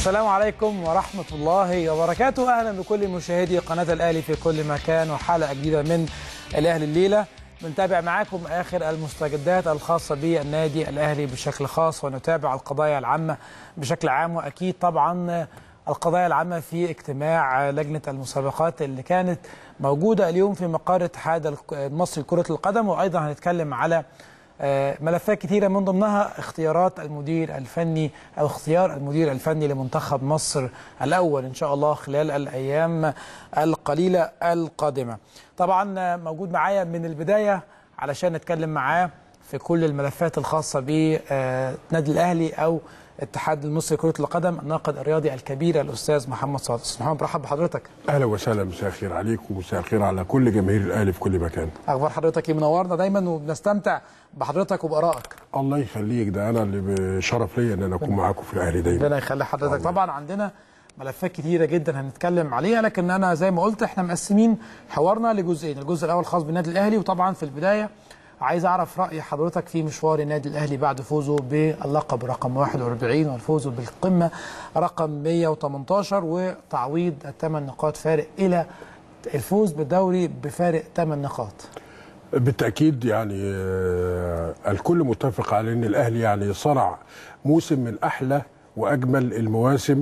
السلام عليكم ورحمة الله وبركاته أهلا بكل مشاهدي قناة الأهلي في كل مكان وحلقة جديدة من الأهلي الليلة بنتابع معاكم آخر المستجدات الخاصة بالنادي الأهلي بشكل خاص ونتابع القضايا العامة بشكل عام وأكيد طبعا القضايا العامة في اجتماع لجنة المسابقات اللي كانت موجودة اليوم في مقر اتحاد المصري لكرة القدم وأيضا هنتكلم على ملفات كثيرة من ضمنها اختيارات المدير الفني أو اختيار المدير الفني لمنتخب مصر الأول إن شاء الله خلال الأيام القليلة القادمة طبعا موجود معايا من البداية علشان نتكلم معاه في كل الملفات الخاصة بالنادي الأهلي أو اتحاد المصري لكرة القدم الناقد الرياضي الكبير الأستاذ محمد صادق أستاذ محمد برحب بحضرتك اهلا وسهلا مساء الخير عليكم ومساء الخير على كل جماهير الاهلي في كل مكان أخبار حضرتك إيه؟ منورنا دايما وبنستمتع بحضرتك وبآرائك الله يخليك ده انا اللي بشرف ليا ان انا اكون معاكم في الاهلي دايما ربنا يخلي حضرتك طبعا عندنا ملفات كتيرة جدا هنتكلم عليها لكن انا زي ما قلت احنا مقسمين حوارنا لجزئين الجزء الاول خاص بالنادي الاهلي وطبعا في البدايه عايز اعرف راي حضرتك في مشوار النادي الاهلي بعد فوزه باللقب رقم 41 والفوز بالقمه رقم 118 وتعويض الثمان نقاط فارق الى الفوز بالدوري بفارق 8 نقاط بالتاكيد يعني آه، الكل متفق على ان الاهلي يعني صنع موسم من احلى واجمل المواسم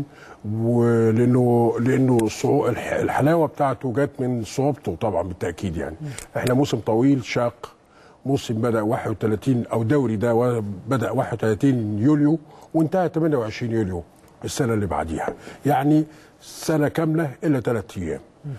ولانه لانه الصعو- الح- الحلاوه بتاعته جت من صعوبته طبعا بالتاكيد يعني احنا موسم طويل شاق موسم بدا 31 او دوري ده و- بدا 31 يوليو وانتهى 28 يوليو السنه اللي بعديها يعني سنه كامله الا ثلاث ايام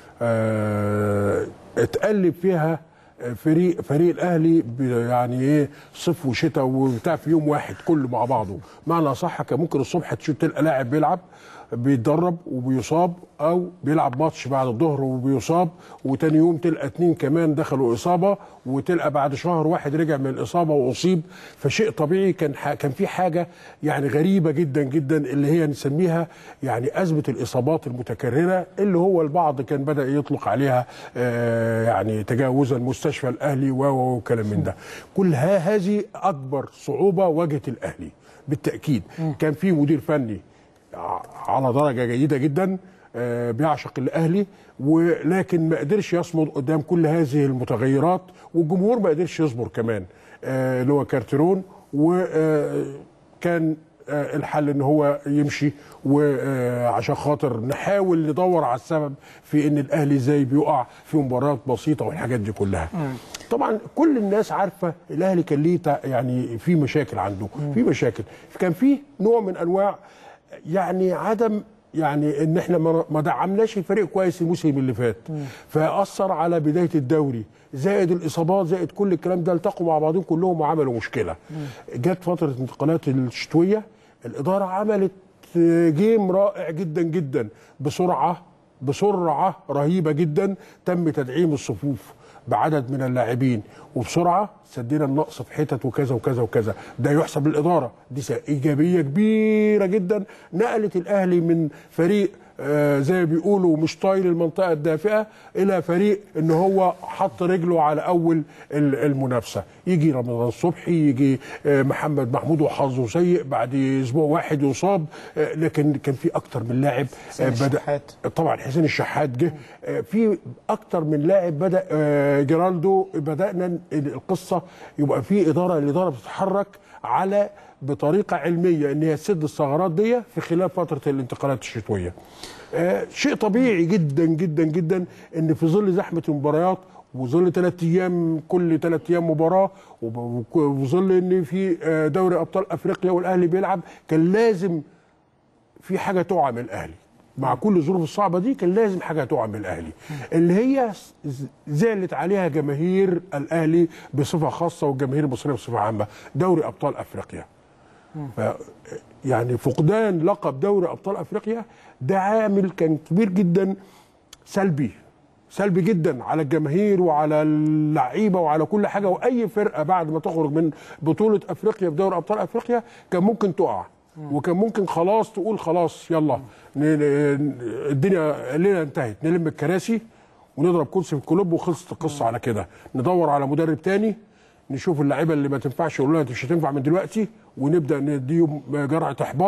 آه اتقلب فيها فريق فريق الاهلي ب- يعني ايه صيف وشتاء وبتاع في يوم واحد كله مع بعضه معنى صح كان ممكن الصبح تشوف تلقى لاعب بيلعب بيتدرب وبيصاب او بيلعب ماتش بعد الظهر وبيصاب وتاني يوم تلقى اتنين كمان دخلوا اصابه وتلقى بعد شهر واحد رجع من الاصابه واصيب فشيء طبيعي كان ح- كان في حاجه يعني غريبه جدا جدا اللي هي نسميها يعني ازمه الاصابات المتكرره اللي هو البعض كان بدا يطلق عليها آه يعني تجاوزا مستشفى الاهلي و- و- وكلام من ده كل ها- هذه اكبر صعوبه واجهت الاهلي بالتاكيد كان في مدير فني على درجه جيده جدا آه، بيعشق الاهلي ولكن ما قدرش يصمد قدام كل هذه المتغيرات والجمهور ما قدرش يصبر كمان آه، اللي هو كارترون وكان الحل ان هو يمشي وعشان خاطر نحاول ندور على السبب في ان الاهلي ازاي بيقع في مباريات بسيطه والحاجات دي كلها طبعا كل الناس عارفه الاهلي كان ليه تع- يعني في مشاكل عنده في مشاكل كان في نوع من انواع يعني عدم يعني ان احنا ما ما دعمناش الفريق كويس الموسم اللي فات فاثر على بدايه الدوري زائد الاصابات زائد كل الكلام ده التقوا مع بعضهم كلهم وعملوا مشكله جت فتره الانتقالات الشتويه الاداره عملت آه، جيم رائع جدا جدا بسرعه بسرعه رهيبه جدا تم تدعيم الصفوف بعدد من اللاعبين وبسرعه سدينا النقص في حتت وكذا وكذا وكذا ده يحسب للاداره دي س- ايجابيه كبيره جدا نقلت الاهلي من فريق آه زي ما بيقولوا مش طايل المنطقه الدافئه الى فريق ان هو حط رجله على اول ال- المنافسه يجي رمضان صبحي يجي آه محمد محمود وحظه سيء بعد اسبوع واحد يصاب آه لكن كان في اكتر من لاعب حسين الشحات. طبعا حسين الشحات جه آه، في اكتر من لاعب بدا آه، جيرالدو بدانا ن- القصه يبقى في اداره الاداره بتتحرك على بطريقه علميه ان هي تسد الثغرات دي في خلال فتره الانتقالات الشتويه. آه، شيء طبيعي جدا جدا جدا ان في ظل زحمه المباريات وظل ثلاث ايام كل ثلاث ايام مباراه وب- وظل ان في آه، دوري ابطال افريقيا والاهلي بيلعب كان لازم في حاجه تقع من الاهلي مع كل الظروف الصعبه دي كان لازم حاجه تقع من الاهلي اللي هي ز- زعلت عليها جماهير الاهلي بصفه خاصه والجماهير المصريه بصفه عامه دوري ابطال افريقيا ف يعني فقدان لقب دوري ابطال افريقيا ده عامل كان كبير جدا سلبي سلبي جدا على الجماهير وعلى اللعيبه وعلى كل حاجه واي فرقه بعد ما تخرج من بطوله افريقيا في دوري ابطال افريقيا كان ممكن تقع وكان ممكن خلاص تقول خلاص يلا ن- ن- الدنيا الليله انتهت نلم الكراسي ونضرب كرسي في الكلوب وخلصت القصه على كده ندور على مدرب تاني نشوف اللعيبه اللي ما تنفعش يقول لها مش هتنفع من دلوقتي ونبدا نديهم جرعه احباط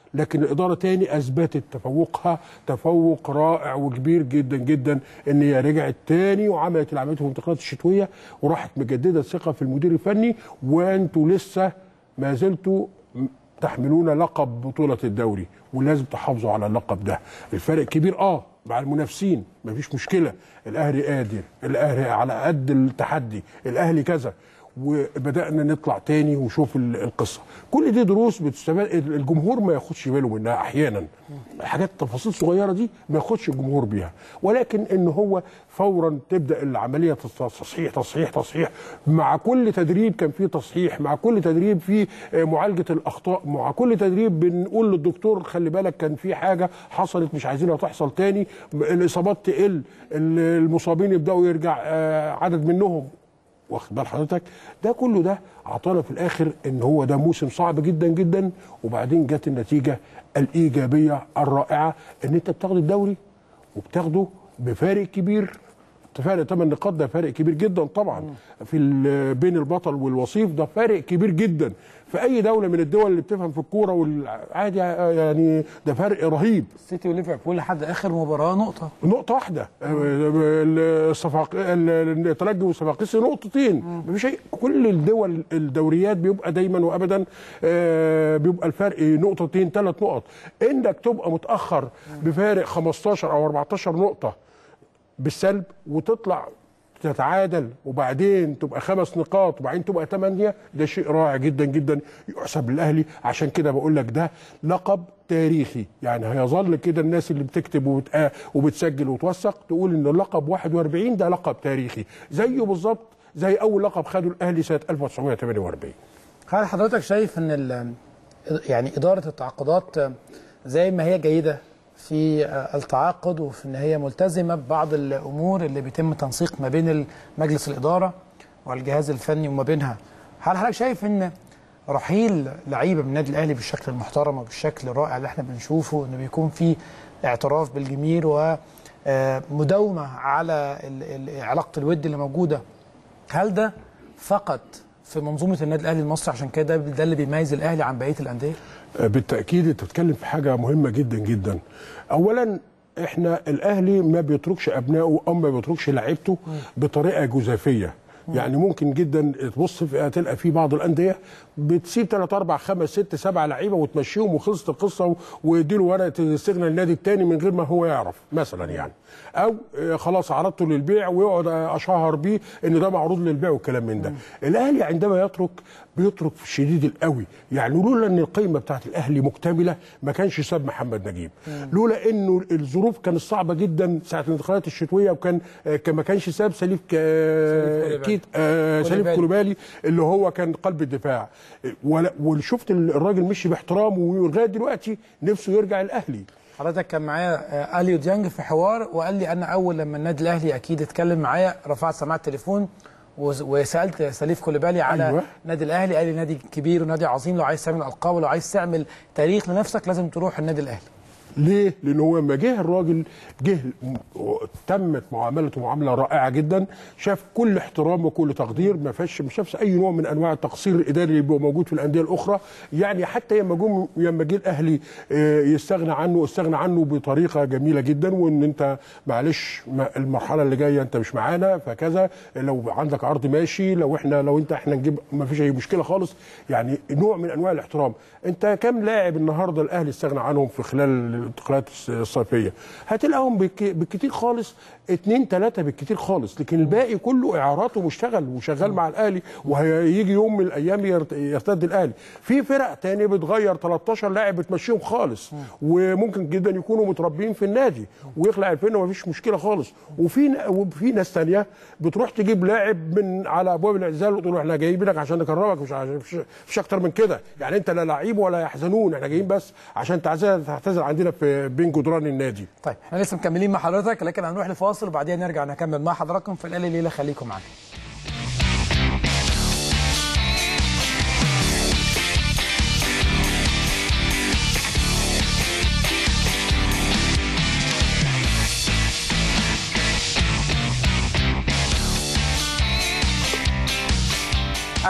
لكن الاداره تاني اثبتت تفوقها تفوق رائع وكبير جدا جدا ان هي رجعت تاني وعملت العمليات الانتقالات الشتويه وراحت مجدده الثقه في المدير الفني وانتوا لسه ما زلتوا تحملون لقب بطولة الدوري ولازم تحافظوا على اللقب ده الفرق كبير اه مع المنافسين مفيش مشكلة الاهلي قادر الاهلي على قد التحدي الاهلي كذا وبدانا نطلع تاني ونشوف ال- القصه كل دي دروس بتستفاد الجمهور ما ياخدش باله منها احيانا حاجات تفاصيل صغيره دي ما ياخدش الجمهور بيها ولكن ان هو فورا تبدا العمليه تصحيح تصحيح تصحيح مع كل تدريب كان في تصحيح مع كل تدريب في آه، معالجه الاخطاء مع كل تدريب بنقول للدكتور خلي بالك كان في حاجه حصلت مش عايزينها تحصل تاني الاصابات تقل المصابين يبداوا يرجع آه، عدد منهم واخد بال حضرتك ده كله ده اعطانا في الاخر ان هو ده موسم صعب جدا جدا وبعدين جت النتيجه الايجابيه الرائعه ان انت بتاخد الدوري وبتاخده بفارق كبير فرق 8 نقاط ده فارق كبير جدا طبعا في ال- بين البطل والوصيف ده فارق كبير جدا في اي دوله من الدول اللي بتفهم في الكوره والعادي يعني ده فرق رهيب السيتي وليفربول لحد اخر مباراه نقطه نقطة واحدة الصفاق الترجي والصفاقسي نقطتين مفيش شيء كل الدول الدوريات بيبقى دايما وابدا آه، بيبقى الفرق نقطتين ثلاث نقط انك تبقى متاخر بفارق 15 او 14 نقطة بالسلب وتطلع تتعادل وبعدين تبقى خمس نقاط وبعدين تبقى ثمانية ده شيء رائع جدا جدا يحسب للأهلي عشان كده بقول لك ده لقب تاريخي يعني هيظل كده الناس اللي بتكتب وبتقا وبتسجل وتوثق تقول ان اللقب 41 ده لقب تاريخي زيه بالظبط زي اول لقب خده الاهلي سنه 1948 هل حضرتك شايف ان ال- يعني اداره التعاقدات زي ما هي جيده في التعاقد وفي ان هي ملتزمه ببعض الامور اللي بيتم تنسيق ما بين مجلس الاداره والجهاز الفني وما بينها هل حضرتك شايف ان رحيل لعيبه من النادي الاهلي بالشكل المحترم وبالشكل الرائع اللي احنا بنشوفه انه بيكون في اعتراف بالجميل ومداومه على ال- ال- علاقه الود اللي موجوده هل ده فقط في منظومه النادي الاهلي المصري عشان كده ده اللي بيميز الاهلي عن بقيه الانديه؟ بالتاكيد انت بتتكلم في حاجه مهمه جدا جدا اولا احنا الاهلي ما بيتركش ابنائه او ما بيتركش لعيبته بطريقه جزافيه يعني ممكن جدا تبص في تلقى في بعض الانديه بتسيب 3 4 5 6 7 لعيبه وتمشيهم وخلصت القصه ويديله ورقه استغنى النادي الثاني من غير ما هو يعرف مثلا يعني او آه، خلاص عرضته للبيع ويقعد اشهر بيه ان ده معروض للبيع والكلام من ده الاهلي عندما يترك بيترك في الشديد القوي يعني لولا ان القيمه بتاعت الاهلي مكتمله ما كانش ساب محمد نجيب لولا انه الظروف كانت صعبه جدا ساعه الانتقالات الشتويه وكان آه، كان ما كانش ساب سليف ك- كوليبالي. كيت آه، سليف كوليبالي. كوليبالي اللي هو كان قلب الدفاع ولا- وشفت الراجل مشي باحترام ولغايه دلوقتي نفسه يرجع الاهلي حضرتك كان معايا آه، اليو ديانج في حوار وقال لي انا اول لما النادي الاهلي اكيد اتكلم معايا رفعت سماعه التليفون وز- وسالت سليف كوليبالي على أيوة. النادي الاهلي قال لي نادي كبير ونادي عظيم لو عايز تعمل القاب ولو عايز تعمل تاريخ لنفسك لازم تروح النادي الاهلي ليه؟ لأن هو لما جه الراجل جه م- تمت معاملته معاملة رائعة جدا شاف كل احترام وكل تقدير ما فيش ما شافش أي نوع من أنواع التقصير الإداري اللي بيبقى موجود في الأندية الأخرى يعني حتى لما جم لما جه الأهلي آه، يستغنى عنه استغنى عنه بطريقة جميلة جدا وإن أنت معلش ما- المرحلة اللي جاية أنت مش معانا فكذا لو عندك عرض ماشي لو احنا لو أنت احنا نجيب ما فيش أي مشكلة خالص يعني نوع من أنواع الاحترام أنت كم لاعب النهارده الأهلي استغنى عنهم في خلال الانتقالات الصيفيه هتلاقيهم بالك- بالكتير خالص اتنين تلاته بالكتير خالص لكن الباقي كله اعارات ومشتغل وشغال مع الاهلي وهيجي يوم من الايام يرت- يرتد الاهلي في فرق تاني بتغير 13 لاعب بتمشيهم خالص وممكن جدا يكونوا متربيين في النادي ويخلع الفن ومفيش مشكله خالص وفي ن- وفي ناس تانيه بتروح تجيب لاعب من على ابواب الاعتزال وتقول له احنا جايبينك عشان نكرمك مش عشان مش, مش اكتر من كده يعني انت لا لعيب ولا يحزنون احنا جايين بس عشان تعتزل تعتزل عندنا في بين جدران النادي طيب احنا لسه مكملين مع حضرتك لكن هنروح لفاصل وبعدين نرجع نكمل مع حضراتكم في الليله ليله خليكم معانا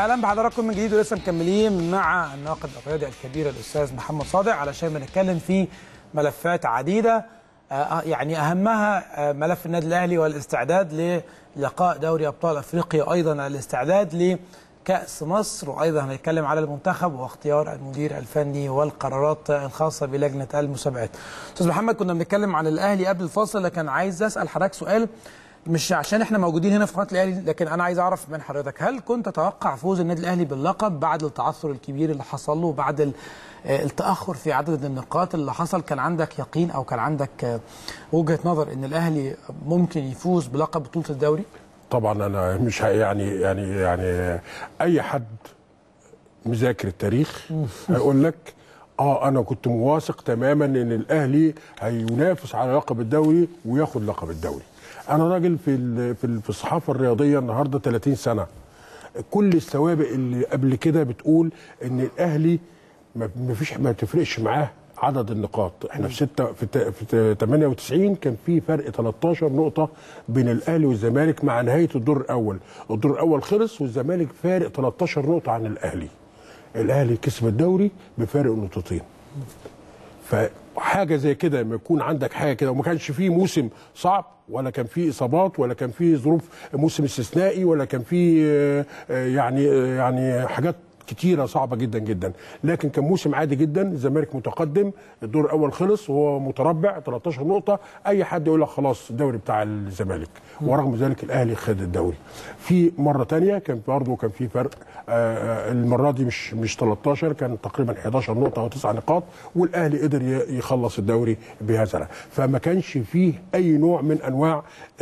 اهلا بحضراتكم من جديد ولسه مكملين مع الناقد الرياضي الكبير الاستاذ محمد صادق علشان بنتكلم في ملفات عديده آه، يعني اهمها آه، ملف النادي الاهلي والاستعداد للقاء دوري ابطال افريقيا ايضا الاستعداد لكاس مصر وايضا هنتكلم على المنتخب واختيار المدير الفني والقرارات الخاصه بلجنه المسابقات. استاذ محمد كنا بنتكلم عن الاهلي قبل الفاصل لكن عايز اسال حضرتك سؤال مش عشان احنا موجودين هنا في قناه الاهلي لكن انا عايز اعرف من حضرتك هل كنت تتوقع فوز النادي الاهلي باللقب بعد التعثر الكبير اللي حصل له وبعد ال- آه، التاخر في عدد النقاط اللي حصل كان عندك يقين او كان عندك آه، وجهه نظر ان الاهلي ممكن يفوز بلقب بطوله الدوري؟ طبعا انا مش ه- يعني يعني يعني اي حد مذاكر التاريخ هيقول لك اه انا كنت مواثق تماما ان الاهلي هينافس على لقب الدوري وياخد لقب الدوري انا راجل في ال- في ال- في الصحافه الرياضيه النهارده 30 سنه كل السوابق اللي قبل كده بتقول ان الاهلي ما ما فيش ما تفرقش معاه عدد النقاط احنا في ستة في, ت- في ت- 98 كان في فرق 13 نقطه بين الاهلي والزمالك مع نهايه الدور الاول الدور الاول خلص والزمالك فارق 13 نقطه عن الاهلي الاهلي كسب الدوري بفارق نقطتين فحاجه زي كده لما يكون عندك حاجه كده وما كانش فيه موسم صعب ولا كان فيه اصابات ولا كان فيه ظروف موسم استثنائي ولا كان فيه آه، آه، يعني آه، يعني حاجات كتيره صعبه جدا جدا لكن كان موسم عادي جدا الزمالك متقدم الدور الاول خلص وهو متربع 13 نقطه اي حد يقول لك خلاص الدوري بتاع الزمالك ورغم ذلك الاهلي خد الدوري في مره تانية كان برضه كان في فرق آه، آه، المره دي مش مش 13 كان تقريبا 11 نقطه او 9 نقاط والاهلي قدر ي- يخلص الدوري بهذا الع- فما كانش فيه اي نوع من انواع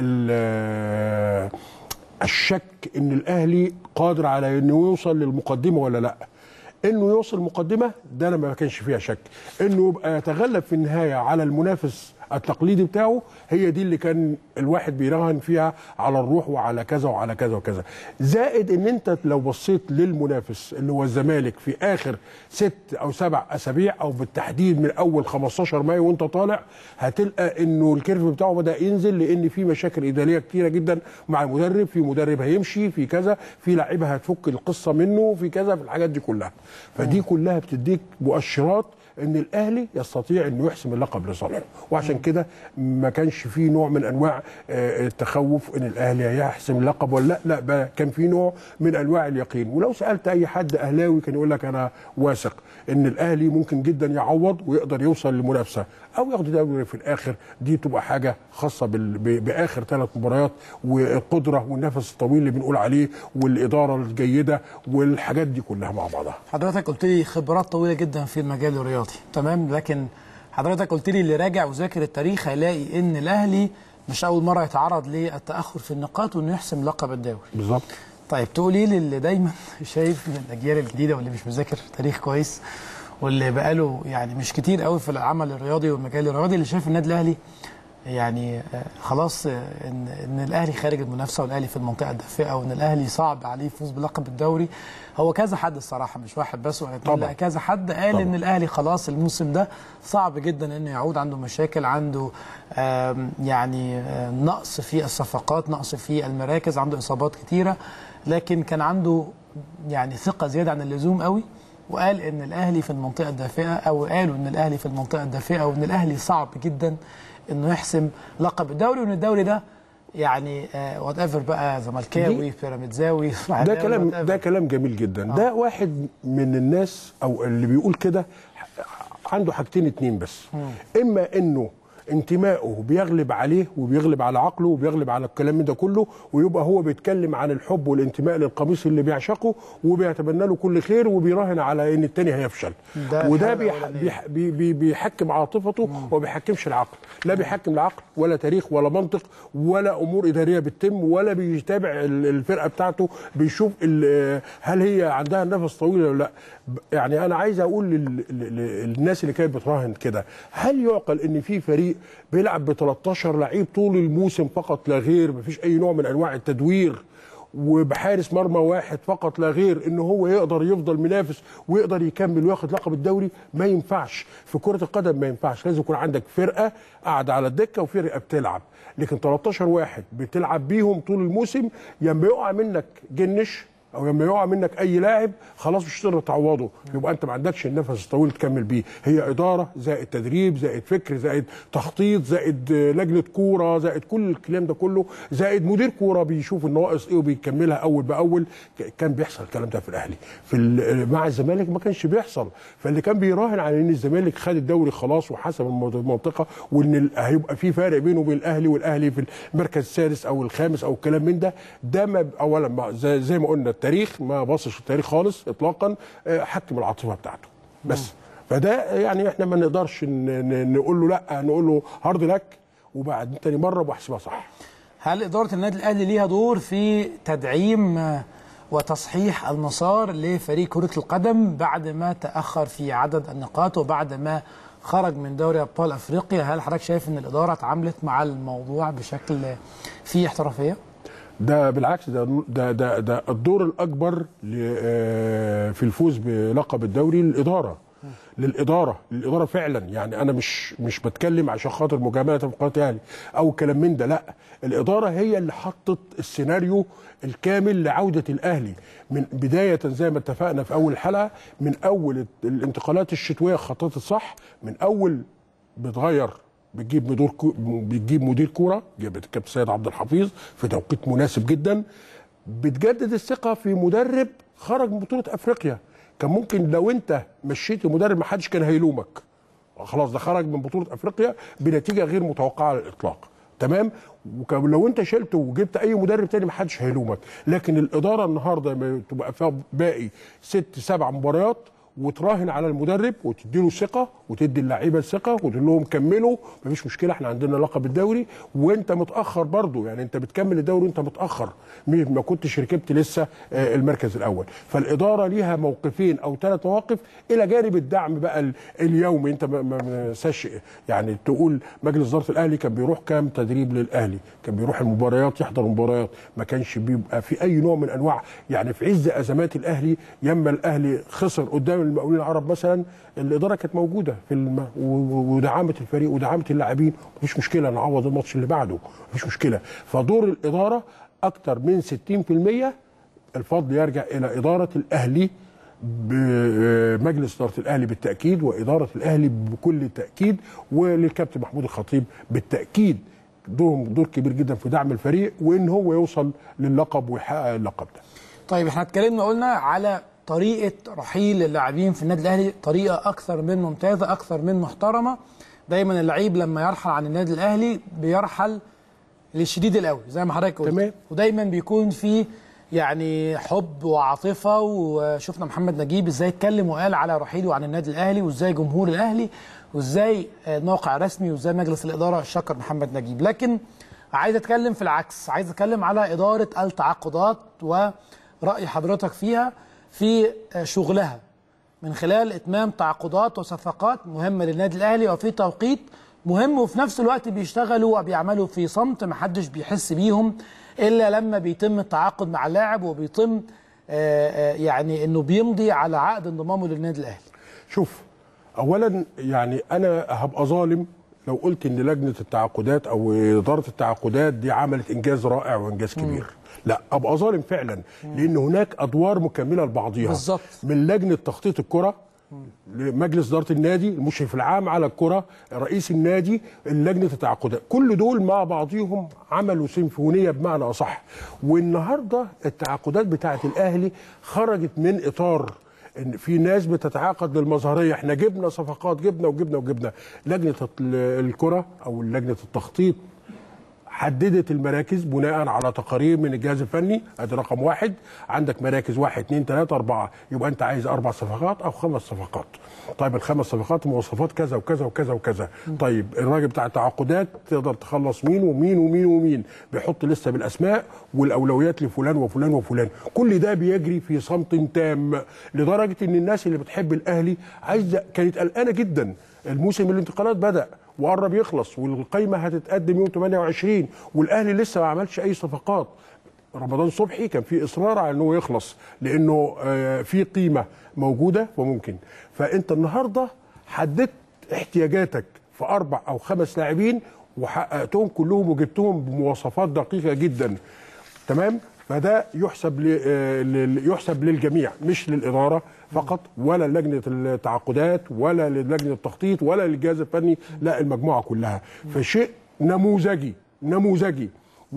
ال- الشك ان الاهلي قادر على انه يوصل للمقدمه ولا لا انه يوصل المقدمه ده انا ما كانش فيها شك انه يبقى يتغلب في النهايه على المنافس التقليدي بتاعه هي دي اللي كان الواحد بيراهن فيها على الروح وعلى كذا وعلى كذا وكذا زائد ان انت لو بصيت للمنافس اللي هو الزمالك في اخر ست او سبع اسابيع او بالتحديد من اول 15 مايو وانت طالع هتلقى انه الكيرف بتاعه بدا ينزل لان في مشاكل اداريه كتيره جدا مع المدرب في مدرب هيمشي في كذا في لعيبه هتفك القصه منه في كذا في الحاجات دي كلها فدي كلها بتديك مؤشرات ان الاهلي يستطيع انه يحسم اللقب لصالحه وعشان كده ما كانش فيه نوع من انواع آه، التخوف ان الاهلي هيحسم اللقب ولا لا لا بقى كان في نوع من انواع اليقين ولو سالت اي حد اهلاوي كان يقول لك انا واثق ان الاهلي ممكن جدا يعوض ويقدر يوصل للمنافسه او ياخد دوري في الاخر دي تبقى حاجه خاصه بال... ب... باخر ثلاث مباريات والقدره والنفس الطويل اللي بنقول عليه والاداره الجيده والحاجات دي كلها مع بعضها حضرتك قلت لي خبرات طويله جدا في المجال الرياضي تمام لكن حضرتك قلت لي اللي راجع وذاكر التاريخ هيلاقي ان الاهلي مش اول مره يتعرض للتاخر في النقاط وانه يحسم لقب الدوري بالظبط طيب تقول ايه للي دايما شايف من الاجيال الجديده واللي مش مذاكر تاريخ كويس واللي بقاله يعني مش كتير قوي في العمل الرياضي والمجال الرياضي اللي شايف النادي الاهلي يعني آه، خلاص آه، ان ان الاهلي خارج المنافسه والاهلي في المنطقه الدافئه وان الاهلي صعب عليه يفوز بلقب الدوري هو كذا حد الصراحه مش واحد بس ولا اتنين، طبعا. لا كذا حد قال طبعا. ان الاهلي خلاص الموسم ده صعب جدا انه يعود عنده مشاكل عنده آم، يعني آه، نقص في الصفقات نقص في المراكز عنده اصابات كتيره لكن كان عنده يعني ثقه زياده عن اللزوم قوي وقال ان الاهلي في المنطقه الدافئه او قالوا ان الاهلي في المنطقه الدافئه وان الاهلي صعب جدا انه يحسم لقب الدوري وان الدوري ده يعني وات ايفر بقى زملكاوي بيراميدزاوي ده كلام ده كلام جميل جدا ده واحد من الناس او اللي بيقول كده عنده حاجتين اتنين بس اما انه انتمائه بيغلب عليه وبيغلب على عقله وبيغلب على الكلام ده كله ويبقى هو بيتكلم عن الحب والانتماء للقميص اللي بيعشقه وبيتمنى له كل خير وبيراهن على ان التاني هيفشل ده وده الحالة بيح الأولانية. بيح بي بي بيحكم عاطفته وما بيحكمش العقل لا بيحكم العقل ولا تاريخ ولا منطق ولا امور اداريه بتتم ولا بيتابع ال- الفرقه بتاعته بيشوف ال- هل هي عندها نفس طويل ولا لا ب- يعني انا عايز اقول لل- لل- للناس اللي كانت بتراهن كده هل يعقل ان في فريق بيلعب ب 13 لعيب طول الموسم فقط لا غير مفيش اي نوع من انواع التدوير وبحارس مرمى واحد فقط لا غير ان هو يقدر يفضل منافس ويقدر يكمل وياخد لقب الدوري ما ينفعش في كره القدم ما ينفعش لازم يكون عندك فرقه قاعده على الدكه وفرقه بتلعب لكن 13 واحد بتلعب بيهم طول الموسم لما يقع منك جنش او لما يقع منك اي لاعب خلاص مش هتقدر تعوضه يبقى انت ما عندكش النفس الطويل تكمل بيه هي اداره زائد تدريب زائد فكر زائد تخطيط زائد آه، لجنه كوره زائد كل الكلام ده كله زائد مدير كوره بيشوف النواقص ايه وبيكملها اول باول ك- كان بيحصل الكلام ده في الاهلي في ال- مع الزمالك ما كانش بيحصل فاللي كان بيراهن على ان الزمالك خد الدوري خلاص وحسب المو- المنطقه وان ال- هيبقى في فرق بينه وبين الاهلي والاهلي في المركز السادس او الخامس او الكلام من ده ده ما اولا ما زي, زي ما قلنا التاريخ ما بصش التاريخ خالص اطلاقا آه، حكم العاطفه بتاعته بس فده يعني احنا ما نقدرش ن- ن- نقول له لا نقول له هارد لك وبعد تاني مره واحسبها صح هل إدارة النادي الأهلي ليها دور في تدعيم آه، وتصحيح المسار لفريق كرة القدم بعد ما تأخر في عدد النقاط وبعد ما خرج من دوري أبطال أفريقيا هل حضرتك شايف أن الإدارة اتعاملت مع الموضوع بشكل فيه احترافية؟ ده بالعكس ده ده ده, ده الدور الاكبر ل- آه، في الفوز بلقب الدوري للاداره للاداره للاداره فعلا يعني انا مش مش بتكلم عشان خاطر مجامله في قناه الاهلي او كلام من ده لا الاداره هي اللي حطت السيناريو الكامل لعوده الاهلي من بدايه زي ما اتفقنا في اول الحلقه من اول الانتقالات الشتويه خططت صح من اول بتغير بتجيب مدير كو... بتجيب مدير كوره جابت الكابتن سيد عبد الحفيظ في توقيت مناسب جدا بتجدد الثقه في مدرب خرج من بطوله افريقيا كان ممكن لو انت مشيت المدرب ما حدش كان هيلومك خلاص ده خرج من بطوله افريقيا بنتيجه غير متوقعه على الاطلاق تمام ولو انت شلته وجبت اي مدرب تاني ما حدش هيلومك لكن الاداره النهارده لما تبقى فيها باقي ست سبع مباريات وتراهن على المدرب وتديله ثقه وتدي اللعيبه الثقه وتقول لهم كملوا مفيش مشكله احنا عندنا لقب الدوري وانت متاخر برضو يعني انت بتكمل الدوري وانت متاخر م- ما كنتش ركبت لسه آه، المركز الاول فالاداره ليها موقفين او ثلاث مواقف الى جانب الدعم بقى ال- اليومي انت ما- ما ما ننساش يعني تقول مجلس اداره الاهلي كان بيروح كام تدريب للاهلي كان بيروح المباريات يحضر المباريات ما كانش بيبقى في اي نوع من انواع يعني في عز ازمات الاهلي ياما الاهلي خسر قدام المقاولين العرب مثلا الاداره كانت موجوده في الم... و- و- ودعمت الفريق ودعمت اللاعبين مفيش مشكله نعوض الماتش اللي بعده مفيش مشكله فدور الاداره اكتر من 60% الفضل يرجع الى اداره الاهلي بمجلس اداره الاهلي بالتاكيد واداره الاهلي بكل تاكيد وللكابتن محمود الخطيب بالتاكيد دورهم دور كبير جدا في دعم الفريق وان هو يوصل للقب ويحقق اللقب ده طيب احنا اتكلمنا قلنا على طريقة رحيل اللاعبين في النادي الأهلي طريقة أكثر من ممتازة أكثر من محترمة دايما اللعيب لما يرحل عن النادي الأهلي بيرحل للشديد القوي زي ما حضرتك قلت تمام. ودايما بيكون في يعني حب وعاطفة وشفنا محمد نجيب ازاي اتكلم وقال على رحيله عن النادي الأهلي وازاي جمهور الأهلي وازاي الموقع الرسمي وازاي مجلس الإدارة شكر محمد نجيب لكن عايز اتكلم في العكس عايز اتكلم على إدارة التعاقدات ورأي حضرتك فيها في شغلها من خلال اتمام تعاقدات وصفقات مهمه للنادي الاهلي وفي توقيت مهم وفي نفس الوقت بيشتغلوا وبيعملوا في صمت محدش بيحس بيهم الا لما بيتم التعاقد مع اللاعب وبيتم آه، آه، يعني انه بيمضي على عقد انضمامه للنادي الاهلي شوف اولا يعني انا هبقى ظالم لو قلت ان لجنه التعاقدات او اداره التعاقدات دي عملت انجاز رائع وانجاز كبير لا ابقى ظالم فعلا لان هناك ادوار مكمله لبعضيها بالظبط. من لجنه تخطيط الكره لمجلس اداره النادي المشرف العام على الكره رئيس النادي لجنه التعاقدات كل دول مع بعضيهم عملوا سيمفونيه بمعنى اصح والنهارده التعاقدات بتاعه الاهلي خرجت من اطار ان في ناس بتتعاقد للمظهريه احنا جبنا صفقات جبنا وجبنا وجبنا لجنه الكره او لجنه التخطيط حددت المراكز بناء على تقارير من الجهاز الفني ادي رقم واحد عندك مراكز واحد اثنين ثلاثة أربعة يبقى أنت عايز أربع صفقات أو خمس صفقات طيب الخمس صفقات مواصفات كذا وكذا وكذا وكذا طيب الراجل بتاع التعاقدات تقدر تخلص مين ومين ومين ومين بيحط لسه بالأسماء والأولويات لفلان وفلان وفلان كل ده بيجري في صمت تام لدرجة إن الناس اللي بتحب الأهلي عايزة كانت قلقانة جدا الموسم الانتقالات بدأ وقرب يخلص والقايمه هتتقدم يوم 28 والاهلي لسه ما عملش اي صفقات رمضان صبحي كان في اصرار على انه يخلص لانه آه، في قيمه موجوده وممكن فانت النهارده حددت احتياجاتك في اربع او خمس لاعبين وحققتهم كلهم وجبتهم بمواصفات دقيقه جدا تمام فده يحسب ل- آه، لل- يحسب للجميع مش للاداره فقط ولا لجنه التعاقدات ولا للجنه التخطيط ولا للجهاز الفني لا المجموعه كلها فشيء نموذجي نموذجي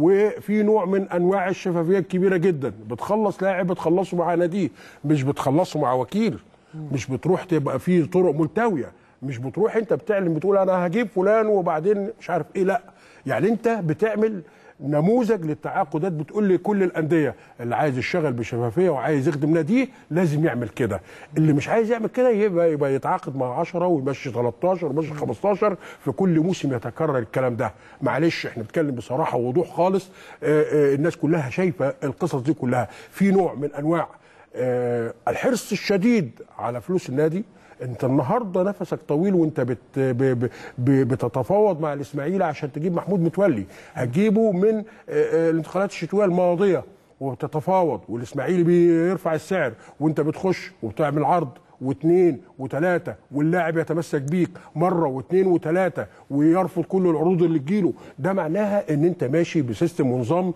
وفي نوع من انواع الشفافيه الكبيره جدا بتخلص لاعب بتخلصه مع ناديه مش بتخلصه مع وكيل مش بتروح تبقى في طرق ملتويه مش بتروح انت بتعلن بتقول انا هجيب فلان وبعدين مش عارف ايه لا يعني انت بتعمل نموذج للتعاقدات بتقول لكل الانديه اللي عايز يشتغل بشفافيه وعايز يخدم ناديه لازم يعمل كده اللي مش عايز يعمل كده يبقى يبقى يتعاقد مع 10 ويمشي 13 ويمشي 15 في كل موسم يتكرر الكلام ده معلش احنا بنتكلم بصراحه ووضوح خالص آه، آه، الناس كلها شايفه القصص دي كلها في نوع من انواع آه، الحرص الشديد على فلوس النادي انت النهارده نفسك طويل وانت بت ب ب ب بتتفاوض مع الاسماعيلي عشان تجيب محمود متولي هتجيبه من آه، آه، الانتقالات الشتويه الماضيه وبتتفاوض والاسماعيلي بيرفع السعر وانت بتخش وبتعمل عرض واثنين وثلاثة واللاعب يتمسك بيك مرة واثنين وثلاثة ويرفض كل العروض اللي تجيله ده معناها ان انت ماشي بسيستم ونظام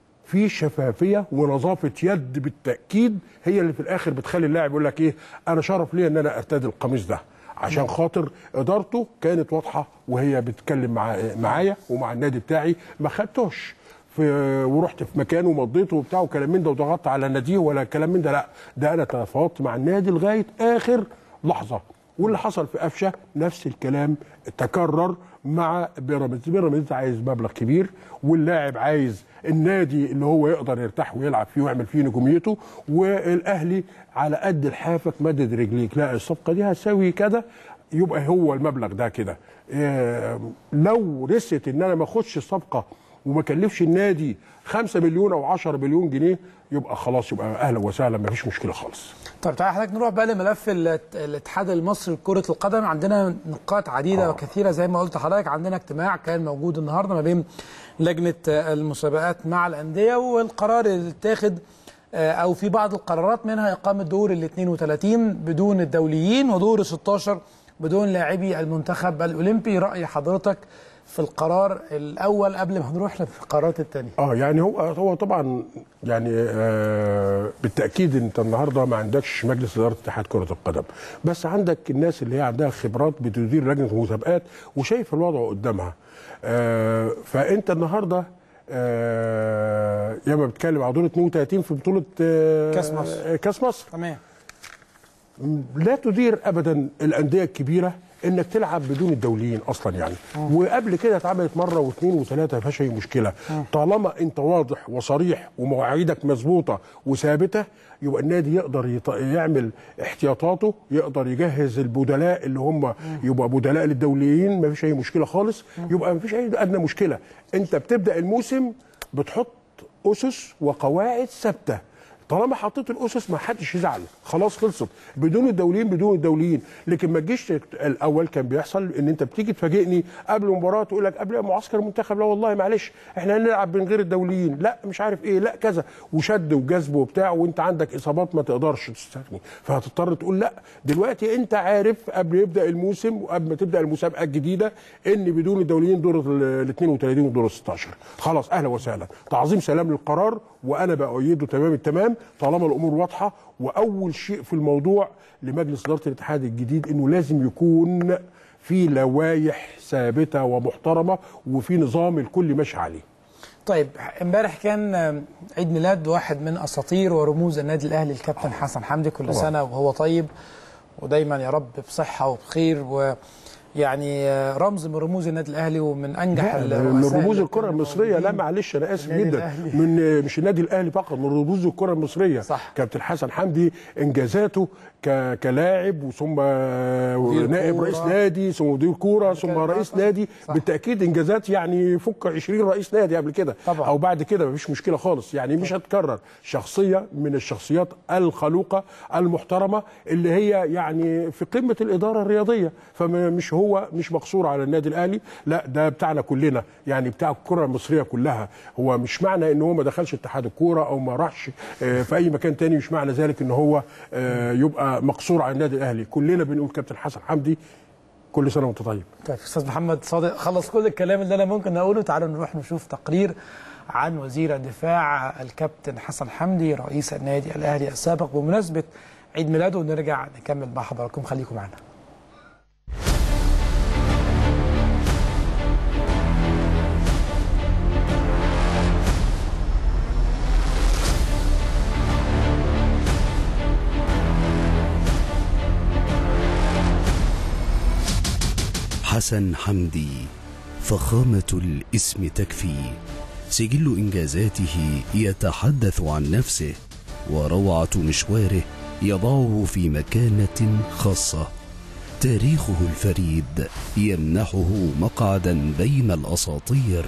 في شفافيه ونظافه يد بالتاكيد هي اللي في الاخر بتخلي اللاعب يقول لك ايه انا شرف لي ان انا ارتدي القميص ده عشان خاطر ادارته كانت واضحه وهي بتتكلم مع معايا ومع النادي بتاعي ما خدتوش في ورحت في مكان ومضيته وبتاع وكلام من ده وضغطت على ناديه ولا كلام من ده لا ده انا تفاوضت مع النادي لغايه اخر لحظه واللي حصل في قفشه نفس الكلام تكرر مع بيراميدز بيراميدز عايز مبلغ كبير واللاعب عايز النادي اللي هو يقدر يرتاح ويلعب فيه ويعمل فيه نجوميته والاهلي على قد الحافك مدد رجليك لا الصفقه دي هتساوي كده يبقى هو المبلغ ده كده إيه لو رست ان انا ما اخدش الصفقه وما كلفش النادي 5 مليون او 10 مليون جنيه يبقى خلاص يبقى اهلا وسهلا ما فيش مشكله خالص طب تعالى حضرتك نروح بقى لملف الات- الاتحاد المصري لكرة القدم عندنا نقاط عديدة آه. وكثيرة زي ما قلت لحضرتك عندنا اجتماع كان موجود النهارده ما بين لجنة آه، المسابقات مع الأندية والقرار اللي اتاخد آه، أو في بعض القرارات منها إقامة دور ال 32 بدون الدوليين ودور ال 16 بدون لاعبي المنتخب الأولمبي رأي حضرتك في القرار الأول قبل ما نروح للقرارات الثانية اه يعني هو هو طبعا يعني آه بالتاكيد انت النهارده ما عندكش مجلس اداره اتحاد كره القدم بس عندك الناس اللي هي عندها خبرات بتدير لجنه المسابقات وشايفه الوضع قدامها آه فانت النهارده آه ياما بتتكلم على دور 32 في بطوله آه كأس مصر. آه، كاس مصر تمام لا تدير ابدا الانديه الكبيره انك تلعب بدون الدوليين اصلا يعني وقبل كده اتعملت مره واثنين وثلاثه ما فيهاش اي مشكله طالما انت واضح وصريح ومواعيدك مظبوطه وثابته يبقى النادي يقدر يط- يعمل احتياطاته يقدر يجهز البدلاء اللي هم يبقى بدلاء للدوليين ما فيش اي مشكله خالص يبقى ما فيش اي ادنى مشكله انت بتبدا الموسم بتحط اسس وقواعد ثابته طالما حطيت الاسس ما حدش يزعل خلاص خلصت بدون الدوليين بدون الدوليين لكن ما تجيش الاول كان بيحصل ان انت بتيجي تفاجئني قبل المباراه تقول لك قبل معسكر المنتخب لا والله معلش احنا هنلعب من غير الدوليين لا مش عارف ايه لا كذا وشد وجذب وبتاع وانت عندك اصابات ما تقدرش تستثني فهتضطر تقول لا دلوقتي انت عارف قبل يبدا الموسم وقبل ما تبدا المسابقه الجديده ان بدون الدوليين دور ال 32 ودور ال 16 خلاص اهلا وسهلا تعظيم سلام للقرار وانا باؤيده تمام التمام طالما الامور واضحه واول شيء في الموضوع لمجلس اداره الاتحاد الجديد انه لازم يكون في لوائح ثابته ومحترمه وفي نظام الكل ماشي عليه طيب امبارح كان آم، عيد ميلاد واحد من اساطير ورموز النادي الاهلي الكابتن حسن حمدي كل طبعا. سنه وهو طيب ودايما يا رب بصحه وبخير ويعني آه، رمز من رموز النادي الاهلي ومن انجح لا، ال- من الرؤساء رموز اللي الكره كانوا المصريه لا موجودين. معلش انا اسف النادي جدا الأهلي. من مش النادي الاهلي فقط من رموز الكره المصريه صح. كابتن حسن حمدي انجازاته ك- كلاعب وثم مدير نائب كورة. رئيس نادي ثم مدير كوره ثم كان رئيس بقى- نادي صح. بالتاكيد انجازات يعني فك 20 رئيس نادي قبل كده طبعا. او بعد كده مفيش مشكله خالص يعني مش هتكرر شخصيه من الشخصيات الخلوقه المحترمه اللي هي يعني في قمه الاداره الرياضيه فمش هو مش مقصور على النادي الاهلي لا ده بتاعنا كلنا يعني بتاع الكره المصريه كلها هو مش معنى ان هو ما دخلش اتحاد الكوره او ما راحش آه، في اي مكان تاني مش معنى ذلك ان هو آه، يبقى مقصور على النادي الاهلي كلنا بنقول كابتن حسن حمدي كل سنه وانت طيب طيب استاذ محمد صادق خلص كل الكلام اللي انا ممكن اقوله تعالوا نروح نشوف تقرير عن وزير الدفاع الكابتن حسن حمدي رئيس النادي الاهلي السابق بمناسبه عيد ميلاده ونرجع نكمل مع حضراتكم خليكم معنا حسن حمدي فخامة الاسم تكفي سجل إنجازاته يتحدث عن نفسه وروعة مشواره يضعه في مكانة خاصة تاريخه الفريد يمنحه مقعدا بين الأساطير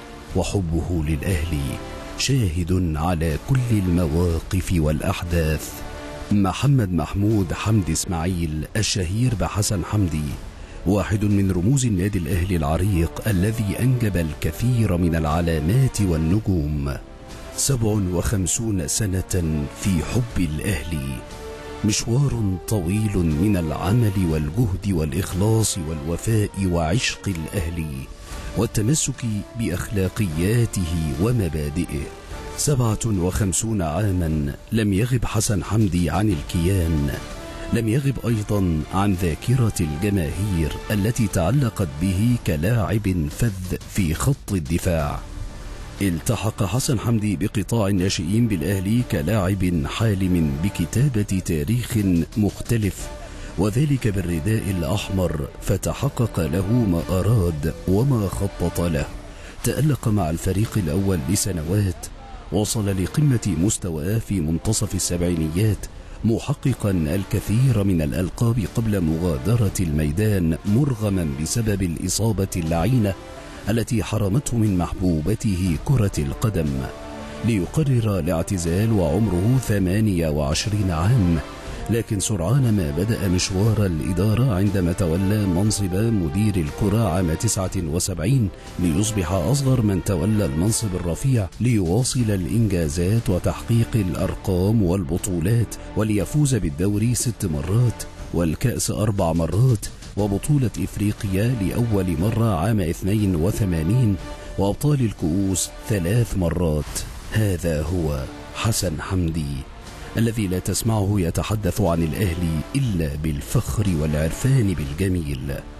وحبه للأهلي شاهد على كل المواقف والأحداث محمد محمود حمدي إسماعيل الشهير بحسن حمدي واحد من رموز النادي الأهلي العريق الذي أنجب الكثير من العلامات والنجوم سبع وخمسون سنة في حب الأهلي مشوار طويل من العمل والجهد والإخلاص والوفاء وعشق الأهلي والتمسك بأخلاقياته ومبادئه سبعة وخمسون عاما لم يغب حسن حمدي عن الكيان لم يغب أيضا عن ذاكرة الجماهير التي تعلقت به كلاعب فذ في خط الدفاع التحق حسن حمدي بقطاع الناشئين بالأهلي كلاعب حالم بكتابة تاريخ مختلف وذلك بالرداء الأحمر فتحقق له ما أراد وما خطط له تألق مع الفريق الأول لسنوات وصل لقمة مستواه في منتصف السبعينيات محققا الكثير من الألقاب قبل مغادرة الميدان مرغما بسبب الإصابة اللعينة التي حرمته من محبوبته كرة القدم ليقرر الاعتزال وعمره 28 عام لكن سرعان ما بدأ مشوار الإدارة عندما تولى منصب مدير الكرة عام 79 ليصبح أصغر من تولى المنصب الرفيع ليواصل الإنجازات وتحقيق الأرقام والبطولات وليفوز بالدوري ست مرات والكأس أربع مرات وبطولة إفريقيا لأول مرة عام 82 وأبطال الكؤوس ثلاث مرات هذا هو حسن حمدي الذي لا تسمعه يتحدث عن الأهلي إلا بالفخر والعرفان بالجميل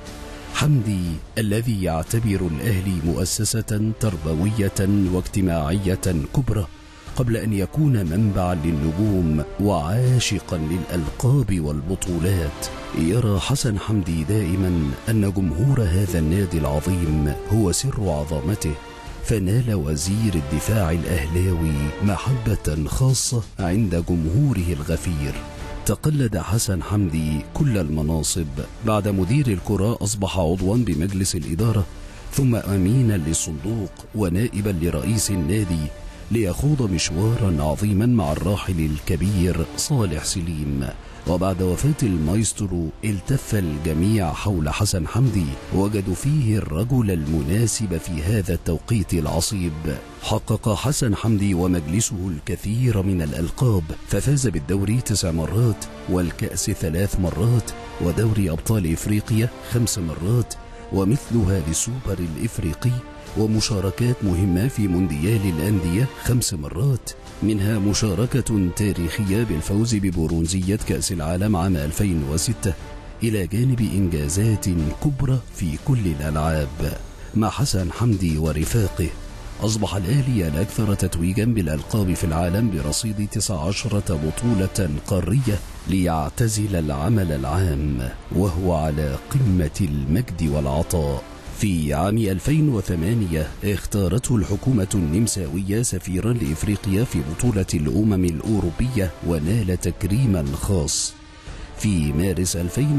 حمدي الذي يعتبر الأهلي مؤسسة تربوية واجتماعية كبرى قبل أن يكون منبعا للنجوم وعاشقا للألقاب والبطولات يرى حسن حمدي دائما أن جمهور هذا النادي العظيم هو سر عظمته فنال وزير الدفاع الأهلاوي محبة خاصة عند جمهوره الغفير تقلد حسن حمدي كل المناصب بعد مدير الكرة أصبح عضوا بمجلس الإدارة ثم أمينا للصندوق ونائبا لرئيس النادي ليخوض مشوارا عظيما مع الراحل الكبير صالح سليم وبعد وفاة المايسترو التف الجميع حول حسن حمدي وجدوا فيه الرجل المناسب في هذا التوقيت العصيب حقق حسن حمدي ومجلسه الكثير من الألقاب ففاز بالدوري تسع مرات والكأس ثلاث مرات ودوري أبطال إفريقيا خمس مرات ومثلها للسوبر الإفريقي ومشاركات مهمة في مونديال الأندية خمس مرات منها مشاركة تاريخية بالفوز ببرونزية كأس العالم عام 2006 إلى جانب إنجازات كبرى في كل الألعاب مع حسن حمدي ورفاقه أصبح الأهلي الأكثر تتويجا بالألقاب في العالم برصيد 19 بطولة قارية ليعتزل العمل العام وهو على قمة المجد والعطاء في عام 2008 اختارته الحكومة النمساوية سفيرا لإفريقيا في بطولة الأمم الأوروبية ونال تكريما خاص في مارس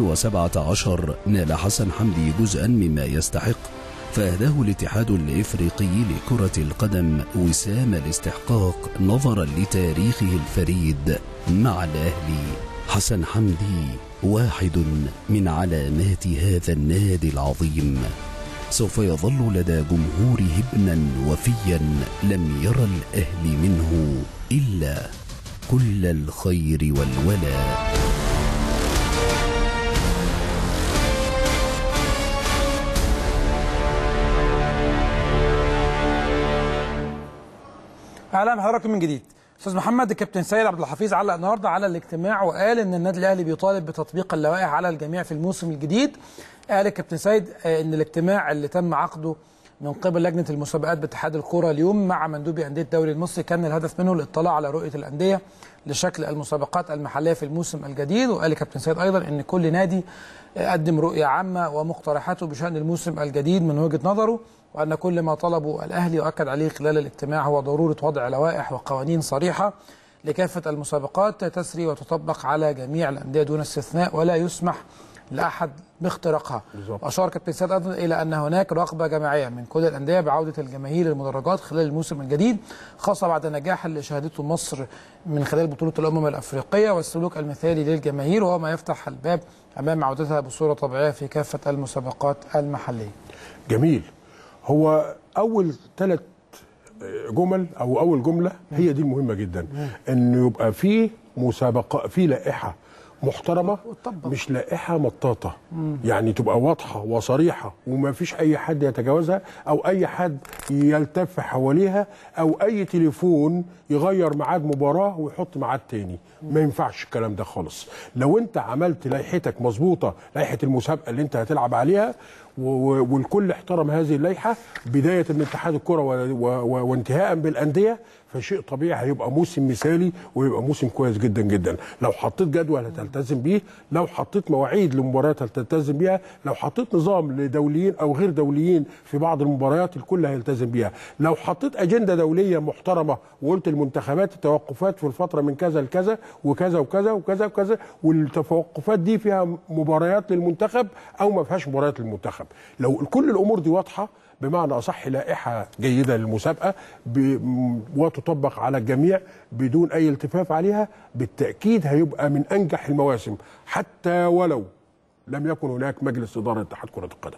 2017 نال حسن حمدي جزءا مما يستحق فأهداه الاتحاد الإفريقي لكرة القدم وسام الاستحقاق نظرا لتاريخه الفريد مع الأهلي حسن حمدي واحد من علامات هذا النادي العظيم سوف يظل لدى جمهوره ابنا وفيا لم يرى الأهل منه إلا كل الخير والولاء اهلا بحضراتكم من جديد استاذ محمد الكابتن سيد عبد الحفيظ علق النهارده على الاجتماع وقال ان النادي الاهلي بيطالب بتطبيق اللوائح على الجميع في الموسم الجديد قال الكابتن سيد آه، ان الاجتماع اللي تم عقده من قبل لجنه المسابقات باتحاد الكوره اليوم مع مندوبي انديه الدوري المصري كان الهدف منه الاطلاع على رؤيه الانديه لشكل المسابقات المحليه في الموسم الجديد وقال الكابتن سيد ايضا ان كل نادي قدم رؤيه عامه ومقترحاته بشان الموسم الجديد من وجهه نظره وان كل ما طلبه الاهلي واكد عليه خلال الاجتماع هو ضروره وضع لوائح وقوانين صريحه لكافه المسابقات تسري وتطبق على جميع الانديه دون استثناء ولا يسمح لاحد باختراقها بالظبط. واشار كابتن سيد ايضا الى ان هناك رغبه جماعيه من كل الانديه بعوده الجماهير للمدرجات خلال الموسم الجديد خاصه بعد النجاح اللي شهدته مصر من خلال بطوله الامم الافريقيه والسلوك المثالي للجماهير وهو ما يفتح الباب امام عودتها بصوره طبيعيه في كافه المسابقات المحليه. جميل هو اول ثلاث جمل او اول جمله هي دي المهمه جدا انه يبقى في مسابقه في لائحه محترمه وتطبق. مش لائحه مطاطه يعني تبقى واضحه وصريحه وما فيش اي حد يتجاوزها او اي حد يلتف حواليها او اي تليفون يغير ميعاد مباراه ويحط ميعاد تاني ما ينفعش الكلام ده خالص لو انت عملت لائحتك مظبوطه لائحه المسابقه اللي انت هتلعب عليها و- و- والكل احترم هذه اللائحه بدايه من اتحاد الكره و- و- و- وانتهاء بالانديه فشيء طبيعي هيبقى موسم مثالي ويبقى موسم كويس جدا جدا لو حطيت جدول هتلتزم بيه لو حطيت مواعيد لمباريات هتلتزم بيها لو حطيت نظام لدوليين او غير دوليين في بعض المباريات الكل هيلتزم بيها لو حطيت اجنده دوليه محترمه وقلت المنتخبات التوقفات في الفتره من كذا لكذا وكذا وكذا وكذا وكذا والتوقفات دي فيها مباريات للمنتخب او ما فيهاش مباريات للمنتخب لو كل الامور دي واضحه بمعنى اصح لائحه جيده للمسابقه ب... م- وتطبق على الجميع بدون اي التفاف عليها بالتاكيد هيبقى من انجح المواسم حتى ولو لم يكن هناك مجلس اداره اتحاد كره القدم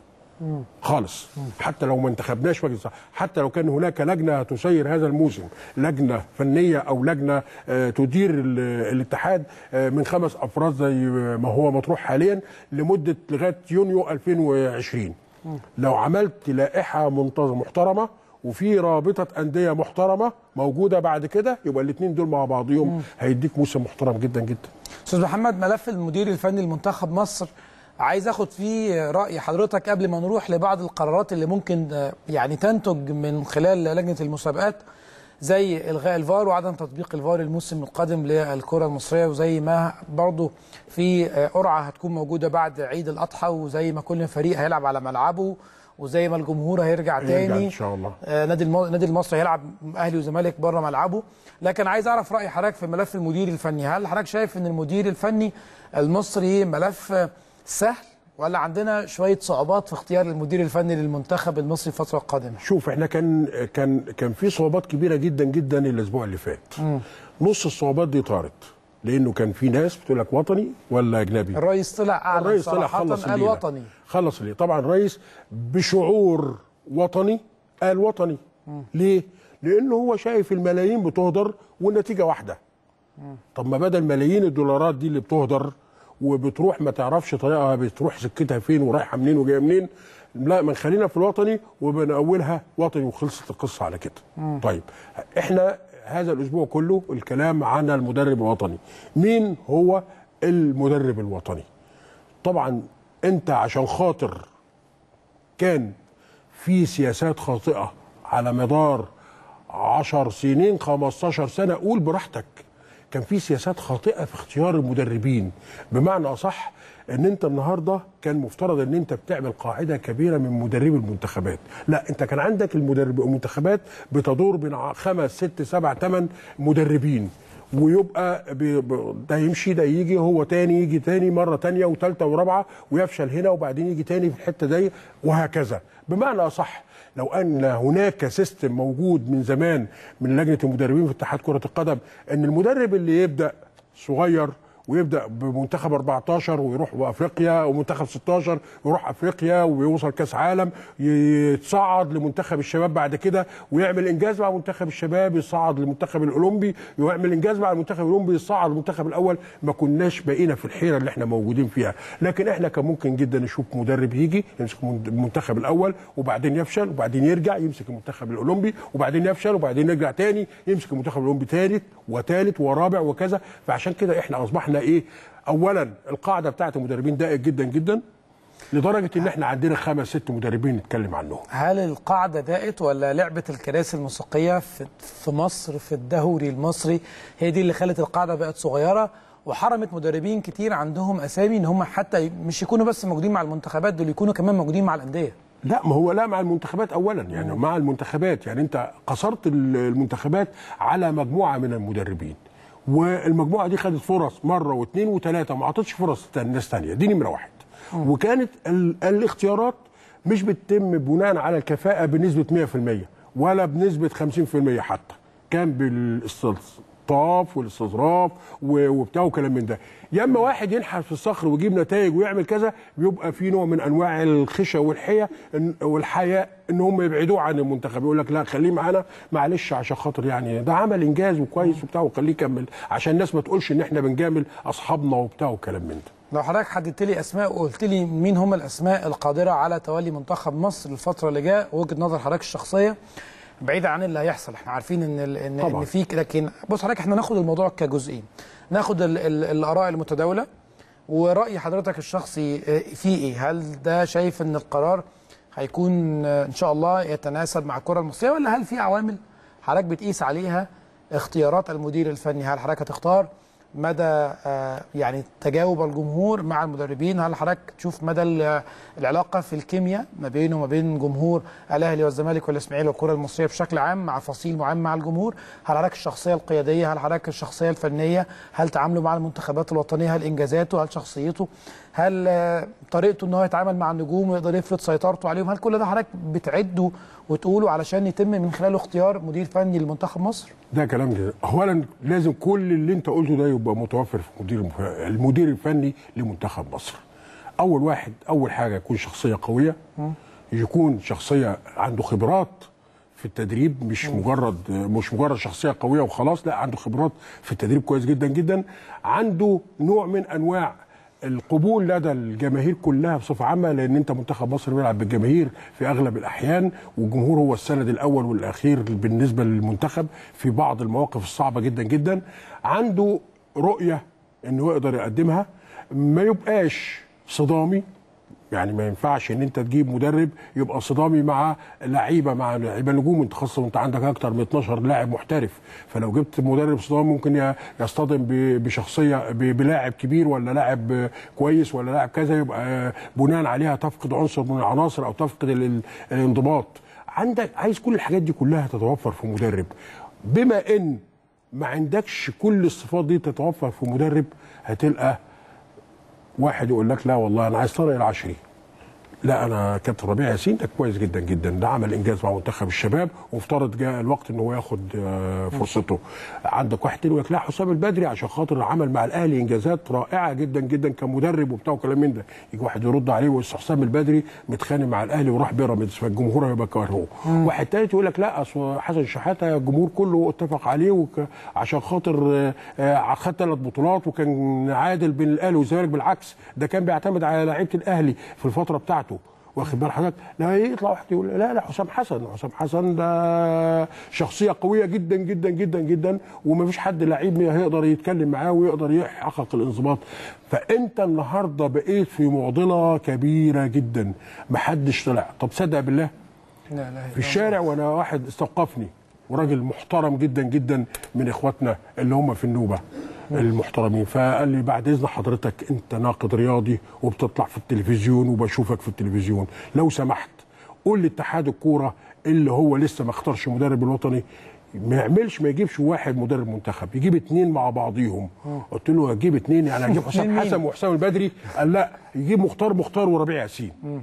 خالص حتى لو ما انتخبناش مجلس حتى لو كان هناك لجنه تسير هذا الموسم لجنه فنيه او لجنه آه، تدير ال- الاتحاد آه، من خمس افراد زي ما هو مطروح حاليا لمده لغايه يونيو 2020 لو عملت لائحه منتظمه محترمه وفي رابطه انديه محترمه موجوده بعد كده يبقى الاثنين دول مع بعضهم هيديك موسم محترم جدا جدا استاذ محمد ملف المدير الفني لمنتخب مصر عايز اخد فيه راي حضرتك قبل ما نروح لبعض القرارات اللي ممكن آه، يعني تنتج من خلال لجنه المسابقات زي الغاء الفار وعدم تطبيق الفار الموسم القادم للكره المصريه وزي ما برضه في آه، قرعه هتكون موجوده بعد عيد الاضحى وزي ما كل فريق هيلعب على ملعبه وزي ما الجمهور هيرجع هيرجع تاني إن شاء الله. آه، نادي المو... نادي المصري هيلعب اهلي وزمالك بره ملعبه لكن عايز اعرف راي حضرتك في ملف المدير الفني هل حضرتك شايف ان المدير الفني المصري ملف آه، سهل ولا عندنا شويه صعوبات في اختيار المدير الفني للمنتخب المصري الفتره القادمه شوف احنا كان كان كان في صعوبات كبيره جدا جدا الاسبوع اللي فات نص الصعوبات دي طارت لانه كان في ناس بتقول لك وطني ولا اجنبي الرئيس طلع اعلن الرئيس طلع صراحه خلص قال الليلة. وطني خلص الليلة طبعا الرئيس بشعور وطني قال وطني ليه لانه هو شايف الملايين بتهدر والنتيجه واحده طب ما بدل ملايين الدولارات دي اللي بتهدر وبتروح ما تعرفش طريقها بتروح سكتها فين ورايحه منين وجايه منين لا ما نخلينا في الوطني وبنأولها وطني وخلصت القصه على كده طيب احنا هذا الاسبوع كله الكلام عن المدرب الوطني مين هو المدرب الوطني طبعا انت عشان خاطر كان في سياسات خاطئه على مدار عشر سنين 15 سنه قول براحتك كان في سياسات خاطئه في اختيار المدربين بمعنى اصح ان انت النهارده كان مفترض ان انت بتعمل قاعده كبيره من مدربي المنتخبات لا انت كان عندك المدرب المنتخبات بتدور بين ع- خمس ست سبع ثمان مدربين ويبقى بي- ب- ده يمشي ده يجي هو تاني يجي تاني مره تانيه وثالثه ورابعه ويفشل هنا وبعدين يجي تاني في الحته دي وهكذا بمعنى اصح لو ان هناك سيستم موجود من زمان من لجنه المدربين في اتحاد كره القدم ان المدرب اللي يبدا صغير ويبدا بمنتخب 14 ويروح بافريقيا ومنتخب 16 يروح افريقيا ويوصل كاس عالم يتصعد لمنتخب الشباب بعد كده ويعمل انجاز مع منتخب الشباب يصعد للمنتخب الاولمبي ويعمل انجاز مع المنتخب الاولمبي يصعد للمنتخب الاول ما كناش بقينا في الحيره اللي احنا موجودين فيها لكن احنا كان ممكن جدا نشوف مدرب يجي يمسك المنتخب الاول وبعدين يفشل وبعدين يرجع يمسك المنتخب الاولمبي وبعدين يفشل وبعدين يرجع تاني يمسك المنتخب الاولمبي ثالث وثالث ورابع وكذا فعشان كده احنا اصبحنا ايه اولا القاعده بتاعت المدربين ضاقت جدا جدا لدرجه ان احنا عندنا خمس ست مدربين نتكلم عنهم هل القاعده ضاقت ولا لعبه الكراسي الموسيقيه في في مصر في الدوري المصري هي دي اللي خلت القاعده بقت صغيره وحرمت مدربين كتير عندهم اسامي ان هم حتى مش يكونوا بس موجودين مع المنتخبات دول يكونوا كمان موجودين مع الانديه لا ما هو لا مع المنتخبات اولا يعني مم. مع المنتخبات يعني انت قصرت المنتخبات على مجموعه من المدربين والمجموعه دي خدت فرص مره واثنين وثلاثه ما اعطتش فرص ناس ثانيه دي نمره واحد مم. وكانت ال الاختيارات مش بتتم بناء على الكفاءه بنسبه 100% ولا بنسبه 50% حتى كان بالاستلطاف والاستظراف وبتاع وكلام من ده يا اما واحد ينحت في الصخر ويجيب نتائج ويعمل كذا بيبقى في نوع من انواع الخشى والحية والحياء ان هم يبعدوه عن المنتخب يقول لك لا خليه معانا معلش عشان خاطر يعني ده عمل انجاز وكويس وبتاع وخليه يكمل عشان الناس ما تقولش ان احنا بنجامل اصحابنا وبتاع وكلام من ده لو حضرتك حددت لي اسماء وقلت لي مين هم الاسماء القادره على تولي منتخب مصر الفتره اللي جايه وجهه نظر حضرتك الشخصيه بعيدا عن اللي هيحصل احنا عارفين ان ال ان, طبعاً. إن في لكن بص حضرتك احنا ناخد الموضوع كجزئين ناخد ال ال الاراء المتداوله وراي حضرتك الشخصي فيه ايه هل ده شايف ان القرار هيكون ان شاء الله يتناسب مع الكره المصريه ولا هل في عوامل حضرتك بتقيس عليها اختيارات المدير الفني هل حضرتك هتختار مدى يعني تجاوب الجمهور مع المدربين هل حضرتك تشوف مدى العلاقه في الكيمياء ما بينه وما بين جمهور الاهلي والزمالك والاسماعيلي والكره المصريه بشكل عام مع فصيل معين مع الجمهور هل حضرتك الشخصيه القياديه هل حضرتك الشخصيه الفنيه هل تعامله مع المنتخبات الوطنيه هل انجازاته هل شخصيته هل طريقته ان هو يتعامل مع النجوم ويقدر يفرض سيطرته عليهم هل كل ده حضرتك بتعده وتقوله علشان يتم من خلاله اختيار مدير فني لمنتخب مصر ده كلام جدا اولا لازم كل اللي انت قلته ده يبقى متوفر في مدير المدير الفني لمنتخب مصر اول واحد اول حاجه يكون شخصيه قويه يكون شخصيه عنده خبرات في التدريب مش مجرد مش مجرد شخصيه قويه وخلاص لا عنده خبرات في التدريب كويس جدا جدا عنده نوع من انواع القبول لدى الجماهير كلها بصفه عامه لان انت منتخب مصر بيلعب بالجماهير في اغلب الاحيان والجمهور هو السند الاول والاخير بالنسبه للمنتخب في بعض المواقف الصعبه جدا جدا عنده رؤيه انه يقدر يقدمها ما يبقاش صدامي يعني ما ينفعش ان انت تجيب مدرب يبقى صدامي مع لعيبه مع لعيبه نجوم انت خاصه وانت عندك اكتر من 12 لاعب محترف فلو جبت مدرب صدامي ممكن يصطدم بشخصيه بلاعب كبير ولا لاعب كويس ولا لاعب كذا يبقى بناء عليها تفقد عنصر من العناصر او تفقد الانضباط عندك عايز كل الحاجات دي كلها تتوفر في مدرب بما ان ما عندكش كل الصفات دي تتوفر في مدرب هتلقى واحد يقول لك لا والله انا عايز طارق العشري لا انا كابتن ربيع ياسين ده كويس جدا جدا ده عمل انجاز مع منتخب الشباب وافترض جاء الوقت ان هو ياخد فرصته عندك واحد تاني يقول لك لا حسام البدري عشان خاطر عمل مع الاهلي انجازات رائعه جدا جدا كمدرب وبتاع وكلام من ده يجي واحد يرد عليه ويقول حسام البدري متخانق مع الاهلي وراح بيراميدز فالجمهور هيبقى كارهه واحد تالت يقول لك لا اصل حسن شحاته الجمهور كله اتفق عليه وك... عشان خاطر خد ثلاث بطولات وكان عادل بين الاهلي والزمالك بالعكس ده كان بيعتمد على لعيبه الاهلي في الفتره بتاعته واخد بال حضرتك لا يطلع واحد يقول لا لا حسام حسن حسام حسن ده شخصيه قويه جدا جدا جدا جدا ومفيش حد لعيب هيقدر يتكلم معاه ويقدر يحقق الانضباط فانت النهارده بقيت في معضله كبيره جدا محدش طلع طب صدق بالله لا لا في الشارع وانا واحد استوقفني وراجل محترم جدا جدا من اخواتنا اللي هم في النوبه المحترمين فقال لي بعد اذن حضرتك انت ناقد رياضي وبتطلع في التلفزيون وبشوفك في التلفزيون لو سمحت قول لاتحاد الكوره اللي هو لسه ما اختارش مدرب الوطني ما يعملش ما يجيبش واحد مدرب منتخب يجيب اتنين مع بعضيهم قلت له هجيب اتنين يعني هجيب حسام حسن وحسام البدري قال لا يجيب مختار مختار وربيع ياسين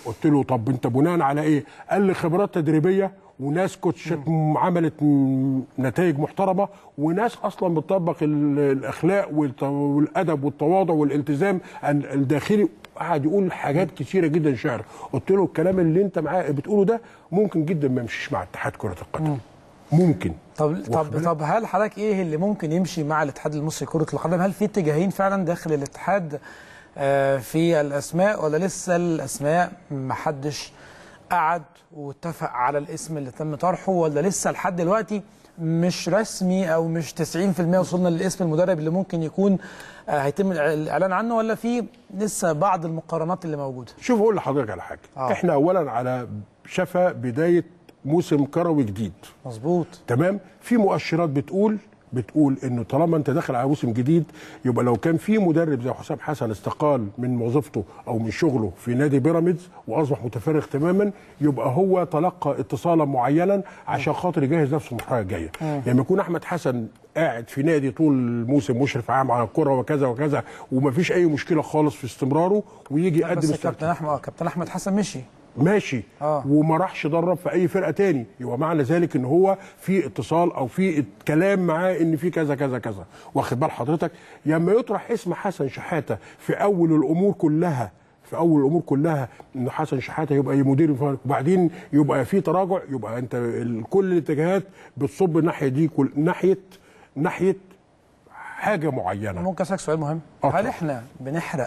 قلت له طب انت بناء على ايه قال لي خبرات تدريبيه وناس كوتشات عملت م- نتائج محترمه وناس اصلا بتطبق ال- الاخلاق والت- والادب والتواضع والالتزام ال- الداخلي قعد يقول حاجات كتيره جدا شعر قلت له الكلام اللي انت معاه بتقوله ده ممكن جدا ما يمشيش مع اتحاد كره القدم ممكن طب واخد طب بالك؟ طب هل حضرتك ايه اللي ممكن يمشي مع الاتحاد المصري لكره القدم؟ هل في اتجاهين فعلا داخل الاتحاد آه، في الاسماء ولا لسه الاسماء ما حدش قعد واتفق على الاسم اللي تم طرحه ولا لسه لحد دلوقتي مش رسمي او مش 90% وصلنا لاسم المدرب اللي ممكن يكون آه، هيتم الاعلان عنه ولا في لسه بعض المقارنات اللي موجوده؟ شوف اقول لحضرتك على حاجه آه. آه. احنا اولا على شفا بدايه موسم كروي جديد مظبوط تمام في مؤشرات بتقول بتقول انه طالما انت داخل على موسم جديد يبقى لو كان في مدرب زي حسام حسن استقال من وظيفته او من شغله في نادي بيراميدز واصبح متفرغ تماما يبقى هو تلقى اتصالا معينا عشان خاطر يجهز نفسه المرحله الجايه يعني لما يكون احمد حسن قاعد في نادي طول الموسم مشرف عام على الكره وكذا وكذا ومفيش اي مشكله خالص في استمراره ويجي يقدم بس استقالته. كابتن احمد آه، كابتن احمد حسن مشي ماشي آه. آه. وما راحش درب في اي فرقه تاني يبقى معنى ذلك ان هو في اتصال او في كلام معاه ان في كذا كذا كذا واخد بال حضرتك لما يطرح اسم حسن شحاته في اول الامور كلها في اول الامور كلها ان حسن شحاته يبقى مدير الفريق وبعدين يبقى في تراجع يبقى انت ال- كل الاتجاهات بتصب الناحيه دي كل ناحيه ناحيه حاجه معينه ممكن اسالك سؤال مهم آه هل طبعا. احنا بنحرق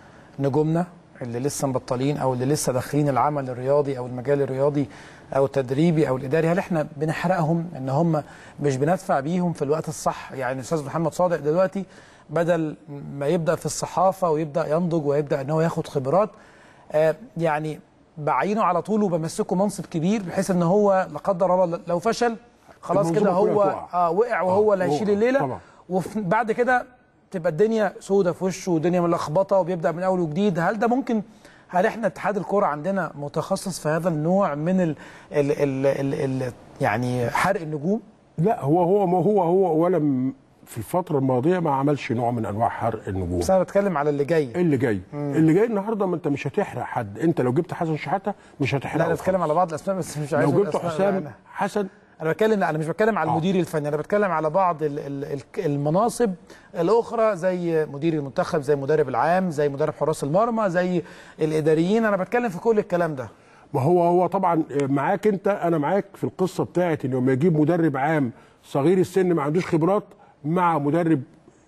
نجومنا اللي لسه مبطلين او اللي لسه داخلين العمل الرياضي او المجال الرياضي او التدريبي او الاداري هل احنا بنحرقهم ان هم مش بندفع بيهم في الوقت الصح يعني الاستاذ محمد صادق دلوقتي بدل ما يبدا في الصحافه ويبدا ينضج ويبدا ان هو ياخد خبرات آه يعني بعينه على طول وبمسكه منصب كبير بحيث ان هو لا قدر الله لو فشل خلاص المنظومة كده هو كلها تقع. آه وقع وهو آه، اللي هو- هيشيل الليله طبعا. وبعد كده تبقى الدنيا سودة في وشه والدنيا ملخبطه وبيبدا من اول وجديد هل ده ممكن هل احنا اتحاد الكوره عندنا متخصص في هذا النوع من ال ال ال ال ال يعني حرق النجوم لا هو هو ما هو هو ولا م- في الفتره الماضيه ما عملش نوع من انواع حرق النجوم بس انا بتكلم على اللي جاي اللي جاي اللي جاي النهارده ما انت مش هتحرق حد انت لو جبت حسن شحاته مش هتحرقه لا انا بتكلم على بعض الاسماء بس مش عايز لو أقول جبت أسماء حسام معينة. حسن انا بتكلم لا انا مش بتكلم على آه. المدير الفني انا بتكلم على بعض ال ال ال المناصب الاخرى زي مدير المنتخب زي المدرب العام زي مدرب حراس المرمى زي الاداريين انا بتكلم في كل الكلام ده ما هو هو طبعا معاك انت انا معاك في القصه بتاعت انه لما يجيب مدرب عام صغير السن ما عندوش خبرات مع مدرب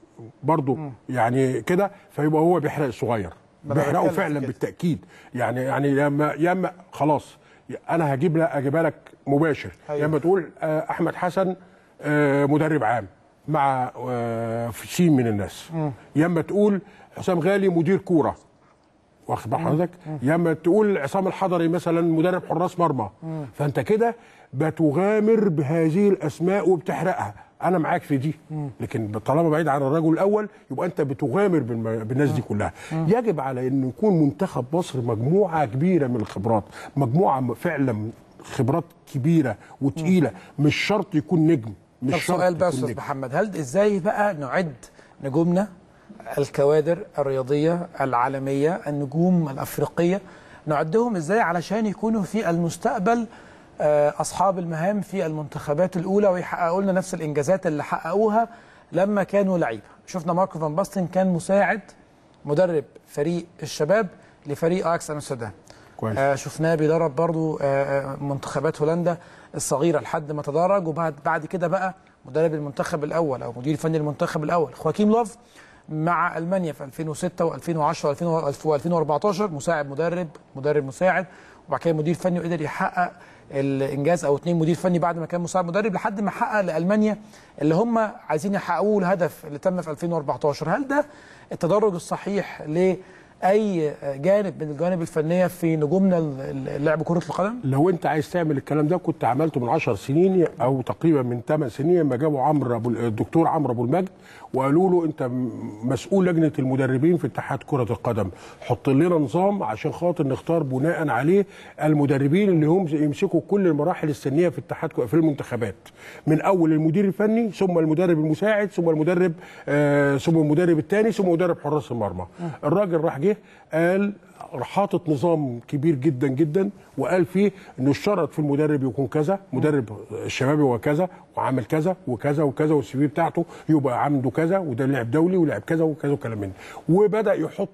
برضه يعني كده فيبقى هو بيحرق الصغير ما أنا بيحرقه بتكلم في فعلا كده. بالتاكيد يعني يعني لما ياما خلاص انا هجيب لك اجيبها لك مباشر أيوة. لما تقول آه، احمد حسن آه، مدرب عام مع آه، في سين من الناس ياما تقول حسام غالي مدير كوره واخد بال حضرتك يا اما تقول عصام الحضري مثلا مدرب حراس مرمى فانت كده بتغامر بهذه الاسماء وبتحرقها انا معاك في دي لكن طالما بعيد عن الرجل الاول يبقى انت بتغامر بالم- بالناس دي كلها يجب على انه يكون منتخب مصر مجموعه كبيره من الخبرات مجموعه فعلا خبرات كبيره وتقيله مش شرط يكون نجم مش طب شرط سؤال بقى يكون استاذ نجم. محمد هل ازاي بقى نعد نجومنا الكوادر الرياضيه العالميه النجوم الافريقيه نعدهم ازاي علشان يكونوا في المستقبل آه، اصحاب المهام في المنتخبات الاولى ويحققوا لنا نفس الانجازات اللي حققوها لما كانوا لعيبه شفنا ماركو فان باستن كان مساعد مدرب فريق الشباب لفريق اكس امستردام كويس. آه شفناه بيدرب برضو آه آه، منتخبات هولندا الصغيره لحد ما تدرج وبعد بعد كده بقى مدرب المنتخب الاول او مدير فني المنتخب الاول خواكيم لوف مع المانيا في 2006 و2010 و2014 مساعد مدرب مدرب مساعد وبعد كده مدير فني وقدر يحقق الانجاز او اتنين مدير فني بعد ما كان مساعد مدرب لحد ما حقق لالمانيا اللي هم عايزين يحققوه الهدف اللي تم في 2014 هل ده التدرج الصحيح لاي جانب من الجوانب الفنيه في نجومنا لعب كره القدم؟ لو انت عايز تعمل الكلام ده كنت عملته من 10 سنين او تقريبا من 8 سنين لما جابوا عمرو ابو الدكتور عمرو ابو المجد وقالوا له انت م- مسؤول لجنه المدربين في اتحاد كره القدم حط لنا نظام عشان خاطر نختار بناء عليه المدربين اللي هم يمسكوا كل المراحل السنيه في اتحاد كرة- في المنتخبات من اول المدير الفني ثم المدرب المساعد ثم المدرب آه ثم المدرب الثاني ثم مدرب حراس المرمى الراجل راح جه جه قال حاطط نظام كبير جدا جدا وقال فيه انه اشترط في المدرب يكون كذا مدرب الشبابي هو كذا وعامل كذا وكذا وكذا والسي في بتاعته يبقى عنده كذا وده لاعب دولي ولاعب كذا وكذا وكلام من ده. وبدا يحط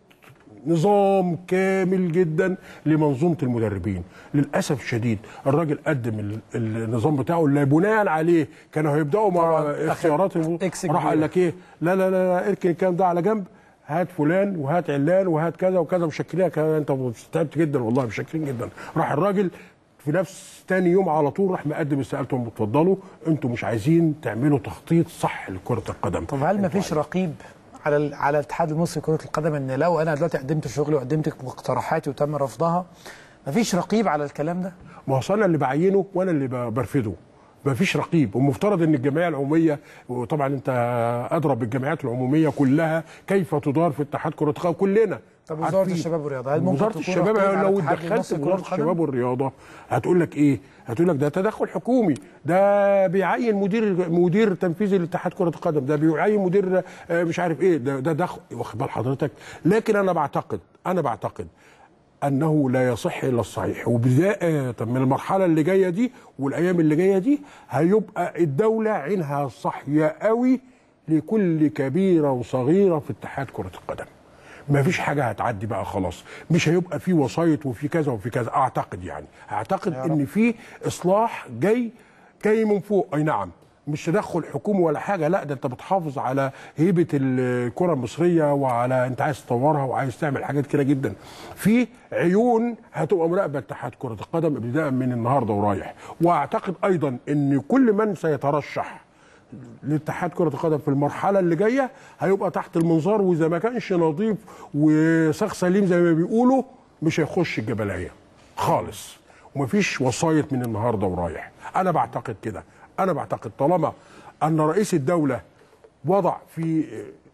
نظام كامل جدا لمنظومه المدربين للاسف الشديد الراجل قدم ال- النظام بتاعه اللي بناء عليه كانوا هيبداوا مع طبعاً اختيارات أخد إكس راح قال كبيرة. لك ايه لا لا لا, لا اركن الكلام ده على جنب هات فلان وهات علان وهات كذا وكذا مشكلين كذا انت تعبت جدا والله مشكلين جدا راح الراجل في نفس تاني يوم على طول راح مقدم استقالتهم اتفضلوا انتوا مش عايزين تعملوا تخطيط صح لكره القدم طب هل ما فيش رقيب على ال- على الاتحاد المصري لكره القدم ان لو انا دلوقتي قدمت شغلي وقدمت مقترحاتي وتم رفضها ما فيش رقيب على الكلام ده ما هو أصل انا اللي بعينه وانا اللي ب- برفضه ما فيش رقيب ومفترض ان الجمعيه العموميه وطبعا انت ادرى بالجمعيات العموميه كلها كيف تدار في اتحاد كره القدم كلنا طب وزاره عارفين. الشباب والرياضه هل ممكن وزاره تكون الشباب رقيب على لو الاتحاد اتدخلت المصري لكرة وزاره القدم؟ الشباب والرياضه هتقول لك ايه؟ هتقول لك ده تدخل حكومي ده بيعين مدير مدير تنفيذي لاتحاد كره القدم ده بيعين مدير آه، مش عارف ايه ده ده دخل واخد بال حضرتك لكن انا بعتقد انا بعتقد انه لا يصح الا الصحيح وبدايه من المرحله اللي جايه دي والايام اللي جايه دي هيبقى الدوله عينها صاحيه قوي لكل كبيره وصغيره في اتحاد كره القدم ما فيش حاجه هتعدي بقى خلاص مش هيبقى في وسايط وفي كذا وفي كذا اعتقد يعني اعتقد ان في اصلاح جاي جاي من فوق اي نعم مش تدخل حكومي ولا حاجه لا ده انت بتحافظ على هيبه الكره المصريه وعلى انت عايز تطورها وعايز تعمل حاجات كده جدا في عيون هتبقى مراقبه اتحاد كره القدم ابتداء من النهارده ورايح واعتقد ايضا ان كل من سيترشح لاتحاد كرة القدم في المرحلة اللي جاية هيبقى تحت المنظار وإذا ما كانش نظيف وساق سليم زي ما بيقولوا مش هيخش الجبلية خالص ومفيش وسايط من النهارده ورايح أنا بعتقد كده أنا بعتقد طالما أن رئيس الدولة وضع في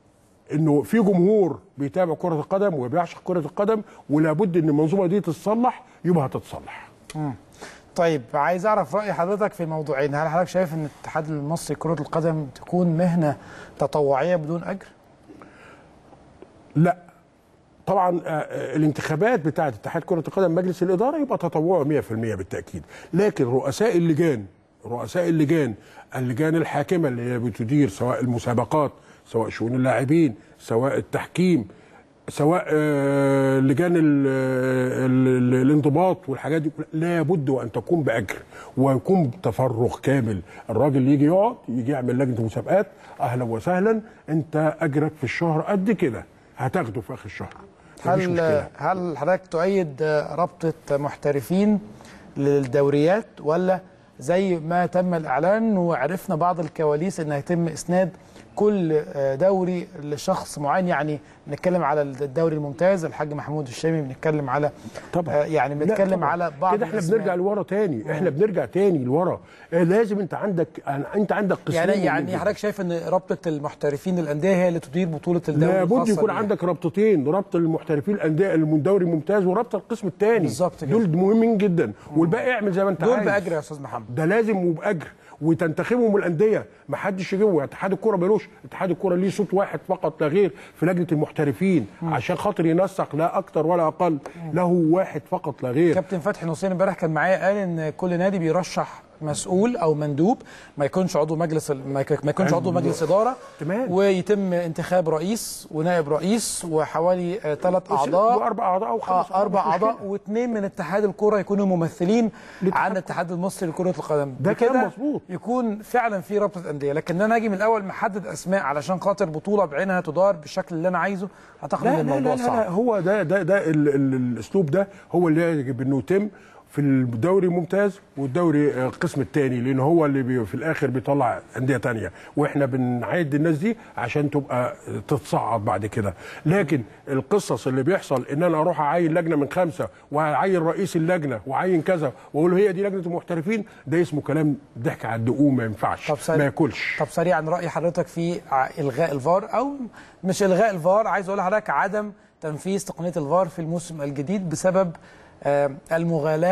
انه في جمهور بيتابع كرة القدم وبيعشق كرة القدم ولابد ان المنظومة دي تتصلح يبقى هتتصلح طيب عايز اعرف راي حضرتك في موضوعين هل حضرتك شايف ان الاتحاد المصري لكره القدم تكون مهنه تطوعيه بدون اجر لا طبعا آه، آه، الانتخابات بتاعه اتحاد كره القدم مجلس الاداره يبقى تطوعي 100% بالتاكيد لكن رؤساء اللجان رؤساء اللجان اللجان الحاكمه اللي هي بتدير سواء المسابقات سواء شؤون اللاعبين سواء التحكيم سواء آه، لجان ال- ال- ال- الانضباط والحاجات دي كلها لابد وان تكون باجر ويكون تفرغ كامل الراجل يجي يقعد يجي يعمل لجنه مسابقات اهلا وسهلا انت اجرك في الشهر قد كده هتاخده في اخر الشهر مفيش هل مشكله هل حضرتك تؤيد رابطه محترفين للدوريات ولا زي ما تم الاعلان وعرفنا بعض الكواليس ان هيتم اسناد كل دوري لشخص معين يعني بنتكلم على الدوري الممتاز الحاج محمود الشامي بنتكلم على طبعا آه، يعني لا بنتكلم طبعاً. على بعض كده احنا الأسماء. بنرجع لورا تاني احنا بنرجع تاني لورا آه، لازم انت عندك انت عندك قسمين يعني مهمين يعني جداً. حضرتك شايف ان رابطه المحترفين الانديه هي اللي تدير بطوله الدوري لابد الخاصة يكون بيها. عندك رابطتين رابطه المحترفين الانديه الدوري الممتاز ورابطه القسم الثاني بالظبط كده. دول مهمين جدا والباقي اعمل زي ما انت دول عايز باجر يا استاذ محمد ده لازم وباجر وتنتخبهم الانديه ما حدش يجيبه اتحاد الكوره ملوش اتحاد الكوره ليه صوت واحد فقط لا غير في لجنه المحترفين عشان خاطر ينسق لا اكتر ولا اقل له واحد فقط لا غير كابتن فتحي نصير امبارح كان معايا قال ان كل نادي بيرشح مسؤول او مندوب ما يكونش عضو مجلس ال- ما يك- ما يكونش عضو مجلس اداره تمام. ويتم انتخاب رئيس ونائب رئيس وحوالي ثلاث اعضاء واربع اعضاء او خمس آه اربع مش مشكلة. اعضاء واثنين من اتحاد الكره يكونوا ممثلين عن الاتحاد المصري لكره القدم ده كلام بكده مظبوط. يكون فعلا في رابطه انديه لكن انا اجي من الاول محدد اسماء علشان خاطر بطوله بعينها تدار بالشكل اللي انا عايزه اعتقد ان لا لا الموضوع لا, لا, لا صعب هو ده ده ده ال ال الاسلوب ده هو اللي يجب انه يتم في الدوري الممتاز والدوري آه، القسم الثاني لان هو اللي بي في الاخر بيطلع انديه تانية واحنا بنعد الناس دي عشان تبقى تتصعد بعد كده لكن القصص اللي بيحصل ان انا اروح اعين لجنه من خمسه واعين رئيس اللجنه واعين كذا واقول له هي دي لجنه المحترفين ده اسمه كلام ضحك على الدقوم ما ينفعش طب سريع. ما ياكلش طب سريعا راي حضرتك في ع- الغاء الفار او مش الغاء الفار عايز اقول لحضرتك عدم تنفيذ تقنيه الفار في الموسم الجديد بسبب آه، المغالاه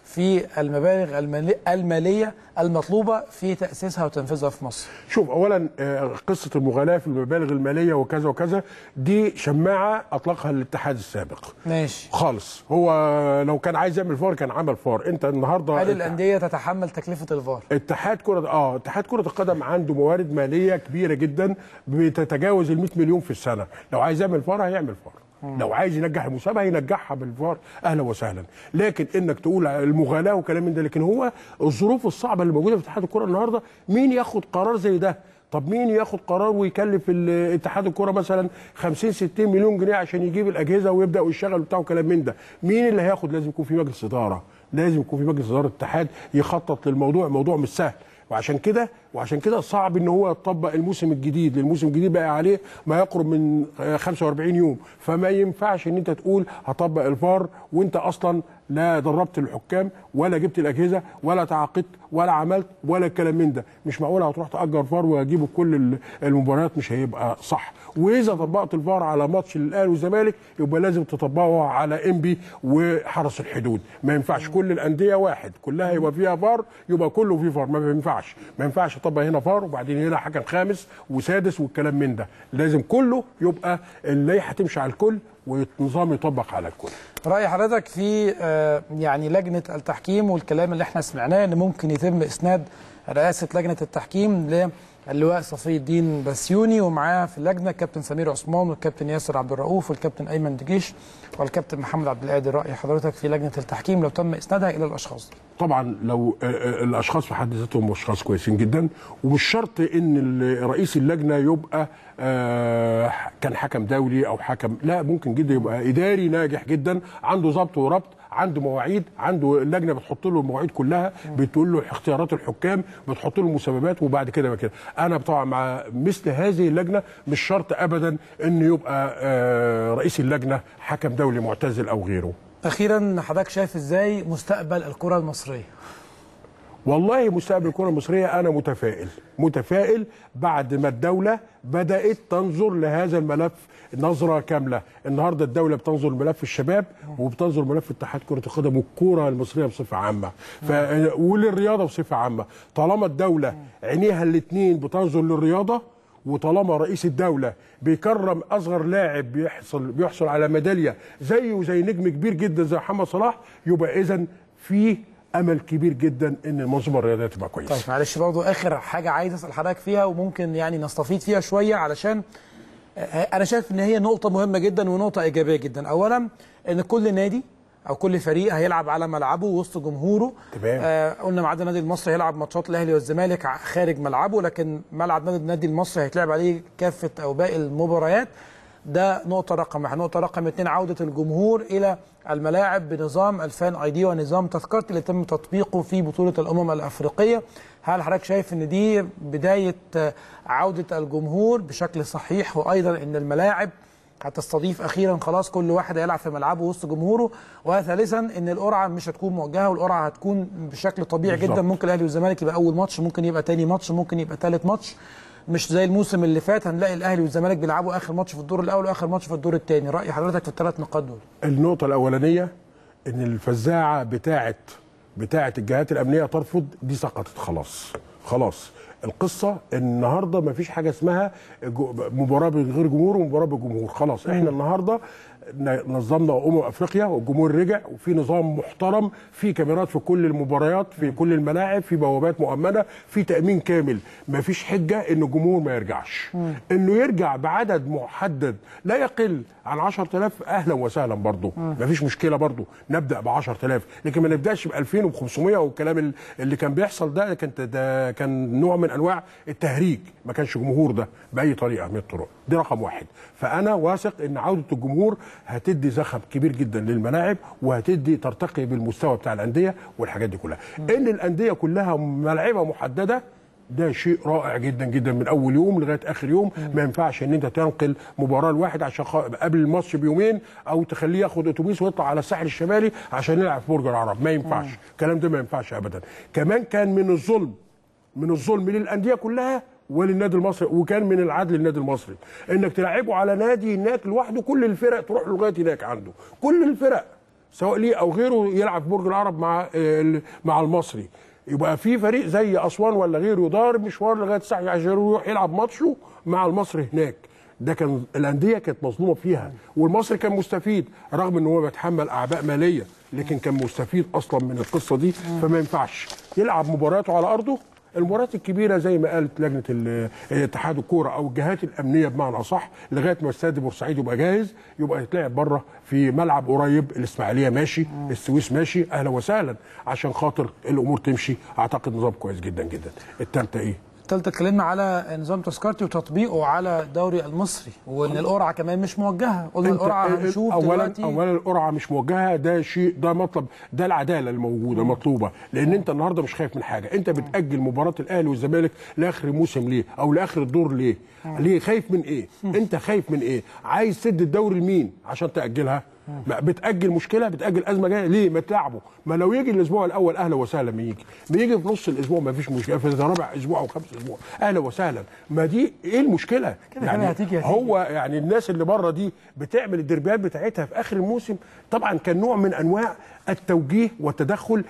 في المبالغ المالي- الماليه المطلوبه في تاسيسها وتنفيذها في مصر شوف اولا آه، قصه المغالاه في المبالغ الماليه وكذا وكذا دي شماعه اطلقها الاتحاد السابق ماشي خالص هو لو كان عايز يعمل فار كان عمل فار انت النهارده هل الانديه تتحمل تكلفه الفار اتحاد كرة اه اتحاد كرة القدم عنده موارد مالية كبيرة جدا بتتجاوز ال 100 مليون في السنة، لو عايز يعمل فار هيعمل فار. لو عايز ينجح المسابقة ينجحها بالفار اهلا وسهلا، لكن انك تقول المغالاة وكلام من ده لكن هو الظروف الصعبة اللي موجودة في اتحاد الكرة النهارده مين ياخد قرار زي ده؟ طب مين ياخد قرار ويكلف ال- اتحاد الكرة مثلا 50 60 مليون جنيه عشان يجيب الاجهزة ويبدا يشتغل وبتاع وكلام من ده؟ مين اللي هياخد؟ لازم يكون في مجلس ادارة، لازم يكون في مجلس اداره الاتحاد يخطط للموضوع، الموضوع مش سهل. وعشان كده وعشان كده صعب ان هو يطبق الموسم الجديد لان الموسم الجديد بقى عليه ما يقرب من آه، 45 يوم فما ينفعش ان انت تقول هطبق الفار وانت اصلا لا دربت الحكام ولا جبت الاجهزه ولا تعاقدت ولا عملت ولا الكلام من ده مش معقول هتروح تاجر فار وهجيبه كل ال- المباريات مش هيبقى صح واذا طبقت الفار على ماتش الاهلي والزمالك يبقى لازم تطبقه على انبي وحرس الحدود ما ينفعش كل الانديه واحد كلها يبقى فيها فار يبقى كله فيه فار ما ينفعش ما ينفعش اطبق هنا فار وبعدين هنا حكم خامس وسادس والكلام من ده لازم كله يبقى اللائحه تمشي على الكل والنظام يطبق على الكل راي حضرتك في آه، يعني لجنه التحكيم والكلام اللي احنا سمعناه ان ممكن يتم اسناد رئاسه لجنه التحكيم للواء صفي الدين بسيوني ومعاه في اللجنه الكابتن سمير عثمان والكابتن ياسر عبد الرؤوف والكابتن ايمن دجيش والكابتن محمد عبد القادر راي حضرتك في لجنه التحكيم لو تم اسنادها الى الاشخاص دي طبعا لو آه، آه، الاشخاص في حد ذاتهم اشخاص كويسين جدا ومش شرط ان ال- رئيس اللجنه يبقى آه، كان حكم دولي او حكم لا ممكن جدا يبقى اداري ناجح جدا عنده ضبط وربط عنده مواعيد عنده اللجنه بتحط له المواعيد كلها بتقول له اختيارات الحكام بتحط له المسببات وبعد كده بقى كده انا طبعا مع مثل هذه اللجنه مش شرط ابدا ان يبقى آه، رئيس اللجنه حكم دولي معتزل او غيره اخيرا حضرتك شايف ازاي مستقبل الكره المصريه والله مستقبل الكره المصريه انا متفائل متفائل بعد ما الدوله بدات تنظر لهذا الملف نظره كامله النهارده الدوله بتنظر لملف الشباب وبتنظر ملف اتحاد كره القدم والكره المصريه بصفه عامه ف... وللرياضه بصفه عامه طالما الدوله عينيها الاثنين بتنظر للرياضه وطالما رئيس الدولة بيكرم أصغر لاعب بيحصل بيحصل على ميدالية زيه زي نجم كبير جدا زي محمد صلاح يبقى إذا في أمل كبير جدا إن المنظومة الرياضية تبقى كويسة. طيب معلش برضو اخر حاجه عايز اسال حضرتك فيها وممكن يعني نستفيد فيها شويه علشان آه، انا شايف ان هي نقطه مهمه جدا ونقطه ايجابيه جدا اولا ان كل نادي او كل فريق هيلعب على ملعبه وسط جمهوره تمام. آه قلنا ما عدا النادي المصري هيلعب ماتشات الاهلي والزمالك ع- خارج ملعبه لكن ملعب نادي النادي المصري هيتلعب عليه كافه او باقي المباريات ده نقطة رقم واحد، نقطة رقم اثنين عودة الجمهور إلى الملاعب بنظام الفان اي دي ونظام تذكرتي اللي تم تطبيقه في بطولة الأمم الأفريقية، هل حضرتك شايف إن دي بداية آه، عودة الجمهور بشكل صحيح وأيضا إن الملاعب هتستضيف اخيرا خلاص كل واحد هيلعب في ملعبه وسط جمهوره وثالثا ان القرعه مش هتكون موجهه والقرعه هتكون بشكل طبيعي بالظبط. جدا ممكن الاهلي والزمالك يبقى اول ماتش ممكن يبقى تاني ماتش ممكن يبقى تالت ماتش مش زي الموسم اللي فات هنلاقي الاهلي والزمالك بيلعبوا اخر ماتش في الدور الاول واخر ماتش في الدور الثاني راي حضرتك في الثلاث نقاط دول النقطة الأولانية إن الفزاعة بتاعة بتاعة الجهات الأمنية ترفض دي سقطت خلاص خلاص القصة النهاردة ما فيش حاجة اسمها جو- مباراة بغير جمهور ومباراة بجمهور خلاص احنا النهاردة ن- نظمنا أمم أفريقيا والجمهور رجع وفي نظام محترم في كاميرات في كل المباريات في كل الملاعب في بوابات مؤمنة في تأمين كامل ما فيش حجة إن الجمهور ما يرجعش إنه يرجع بعدد محدد لا يقل عن 10000 أهلا وسهلا برضه ما فيش مشكلة برضه نبدأ ب 10000 لكن ما نبدأش ب 2000 وب 500 والكلام ال- اللي كان بيحصل ده كان ده كان نوع من أنواع التهريج ما كانش جمهور ده بأي طريقة من الطرق دي رقم واحد فأنا واثق إن عودة الجمهور هتدي زخم كبير جدا للملاعب وهتدي ترتقي بالمستوى بتاع الأندية والحاجات دي كلها إن الأندية كلها ملاعبها محددة ده شيء رائع جدا جدا من اول يوم لغايه اخر يوم ما ينفعش ان انت تنقل مباراه لواحد عشان خ... قبل الماتش بيومين او تخليه ياخد اتوبيس ويطلع على الساحل الشمالي عشان يلعب في برج العرب ما ينفعش الكلام ده ما ينفعش ابدا كمان كان من الظلم من الظلم للانديه كلها وللنادي المصري وكان من العدل للنادي المصري انك تلعبه على نادي هناك لوحده كل الفرق تروح لغايه هناك عنده كل الفرق سواء ليه او غيره يلعب في برج العرب مع ال- مع المصري يبقى في فريق زي اسوان ولا غيره ضارب مشوار لغايه الساعه عشان يروح يلعب ماتشه مع المصري هناك ده كان الانديه كانت مظلومه فيها والمصري كان مستفيد رغم ان هو بيتحمل اعباء ماليه لكن كان مستفيد اصلا من القصه دي فما ينفعش يلعب مبارياته على ارضه المباريات الكبيره زي ما قالت لجنه ال- اتحاد الكوره او الجهات الامنيه بمعنى اصح لغايه ما استاد بورسعيد يبقى جاهز يبقى يتلعب بره في ملعب قريب الاسماعيليه ماشي السويس ماشي اهلا وسهلا عشان خاطر الامور تمشي اعتقد نظام كويس جدا جدا الثالثه ايه الثالثه اتكلمنا على نظام تذكرتي وتطبيقه على الدوري المصري وان القرعه كمان مش موجهه قلنا أنت- القرعه هنشوف اولا دلوقتي اولا القرعه مش موجهه ده شيء ده مطلب ده العداله الموجوده مطلوبه لان انت النهارده مش خايف من حاجه انت بتاجل مباراه الاهلي والزمالك لاخر موسم ليه او لاخر الدور ليه ليه خايف من ايه انت خايف من ايه عايز تدي الدوري لمين عشان تاجلها ما بتاجل مشكله بتاجل ازمه جايه ليه ما تلعبه ما لو يجي الاسبوع الاول اهلا وسهلا ما يجي ما يجي في نص الاسبوع ما فيش مشكله في رابع اسبوع او خامس اسبوع اهلا وسهلا ما دي ايه المشكله كده كده هتيجي- هتيجي. هو يعني الناس اللي بره دي بتعمل الدربيات بتاعتها في اخر الموسم طبعا كان نوع من انواع التوجيه والتدخل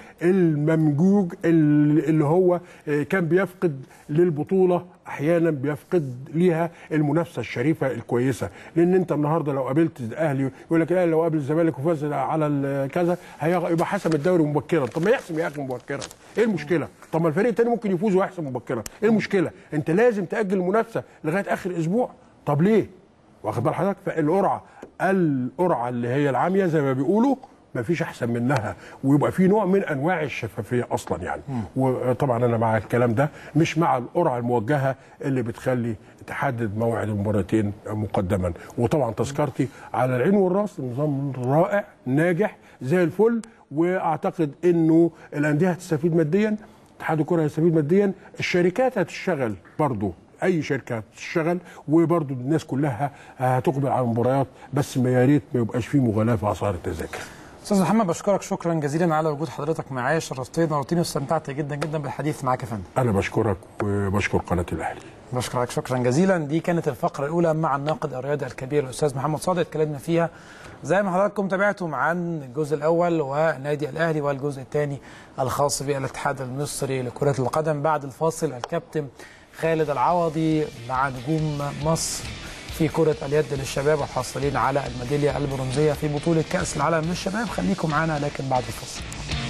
الممجوج اللي اللي هو آه، كان بيفقد للبطوله احيانا بيفقد ليها المنافسه الشريفه الكويسه لان انت النهارده لو قابلت الاهلي يقول لك الاهلي لو قابل الزمالك وفاز على ال- كذا هيغ- يبقى حسم الدوري مبكرا طب ما يحسم يا اخي مبكرا ايه المشكله طب ما الفريق التاني ممكن يفوز ويحسم مبكرا ايه المشكله انت لازم تاجل المنافسه لغايه اخر اسبوع طب ليه واخد بال حضرتك فالقرعه القرعه اللي هي العاميه زي ما بيقولوا ما فيش احسن منها ويبقى في نوع من انواع الشفافيه اصلا يعني وطبعا انا مع الكلام ده مش مع القرعه الموجهه اللي بتخلي تحدد موعد المباراتين مقدما وطبعا تذكرتي على العين والراس نظام رائع ناجح زي الفل واعتقد انه الانديه هتستفيد ماديا اتحاد الكره هيستفيد ماديا الشركات هتشتغل برضه اي شركه هتشتغل وبرضه الناس كلها هتقبل على المباريات بس ما يا ريت ما يبقاش فيه مغالاه في اسعار التذاكر استاذ محمد بشكرك شكرا جزيلا على وجود حضرتك معايا شرفتني ونورتني واستمتعت جدا جدا بالحديث معاك يا فندم انا بشكرك وبشكر قناه الاهلي بشكرك شكرا جزيلا دي كانت الفقره الاولى مع الناقد الرياضي الكبير الاستاذ محمد صادق اتكلمنا فيها زي ما حضراتكم تابعتم عن الجزء الاول ونادي الاهلي والجزء الثاني الخاص بالاتحاد المصري لكره القدم بعد الفاصل الكابتن خالد العوضي مع نجوم مصر في كرة اليد للشباب الحاصلين على الميدالية البرونزية في بطولة كأس العالم للشباب خليكم معنا لكن بعد الفاصل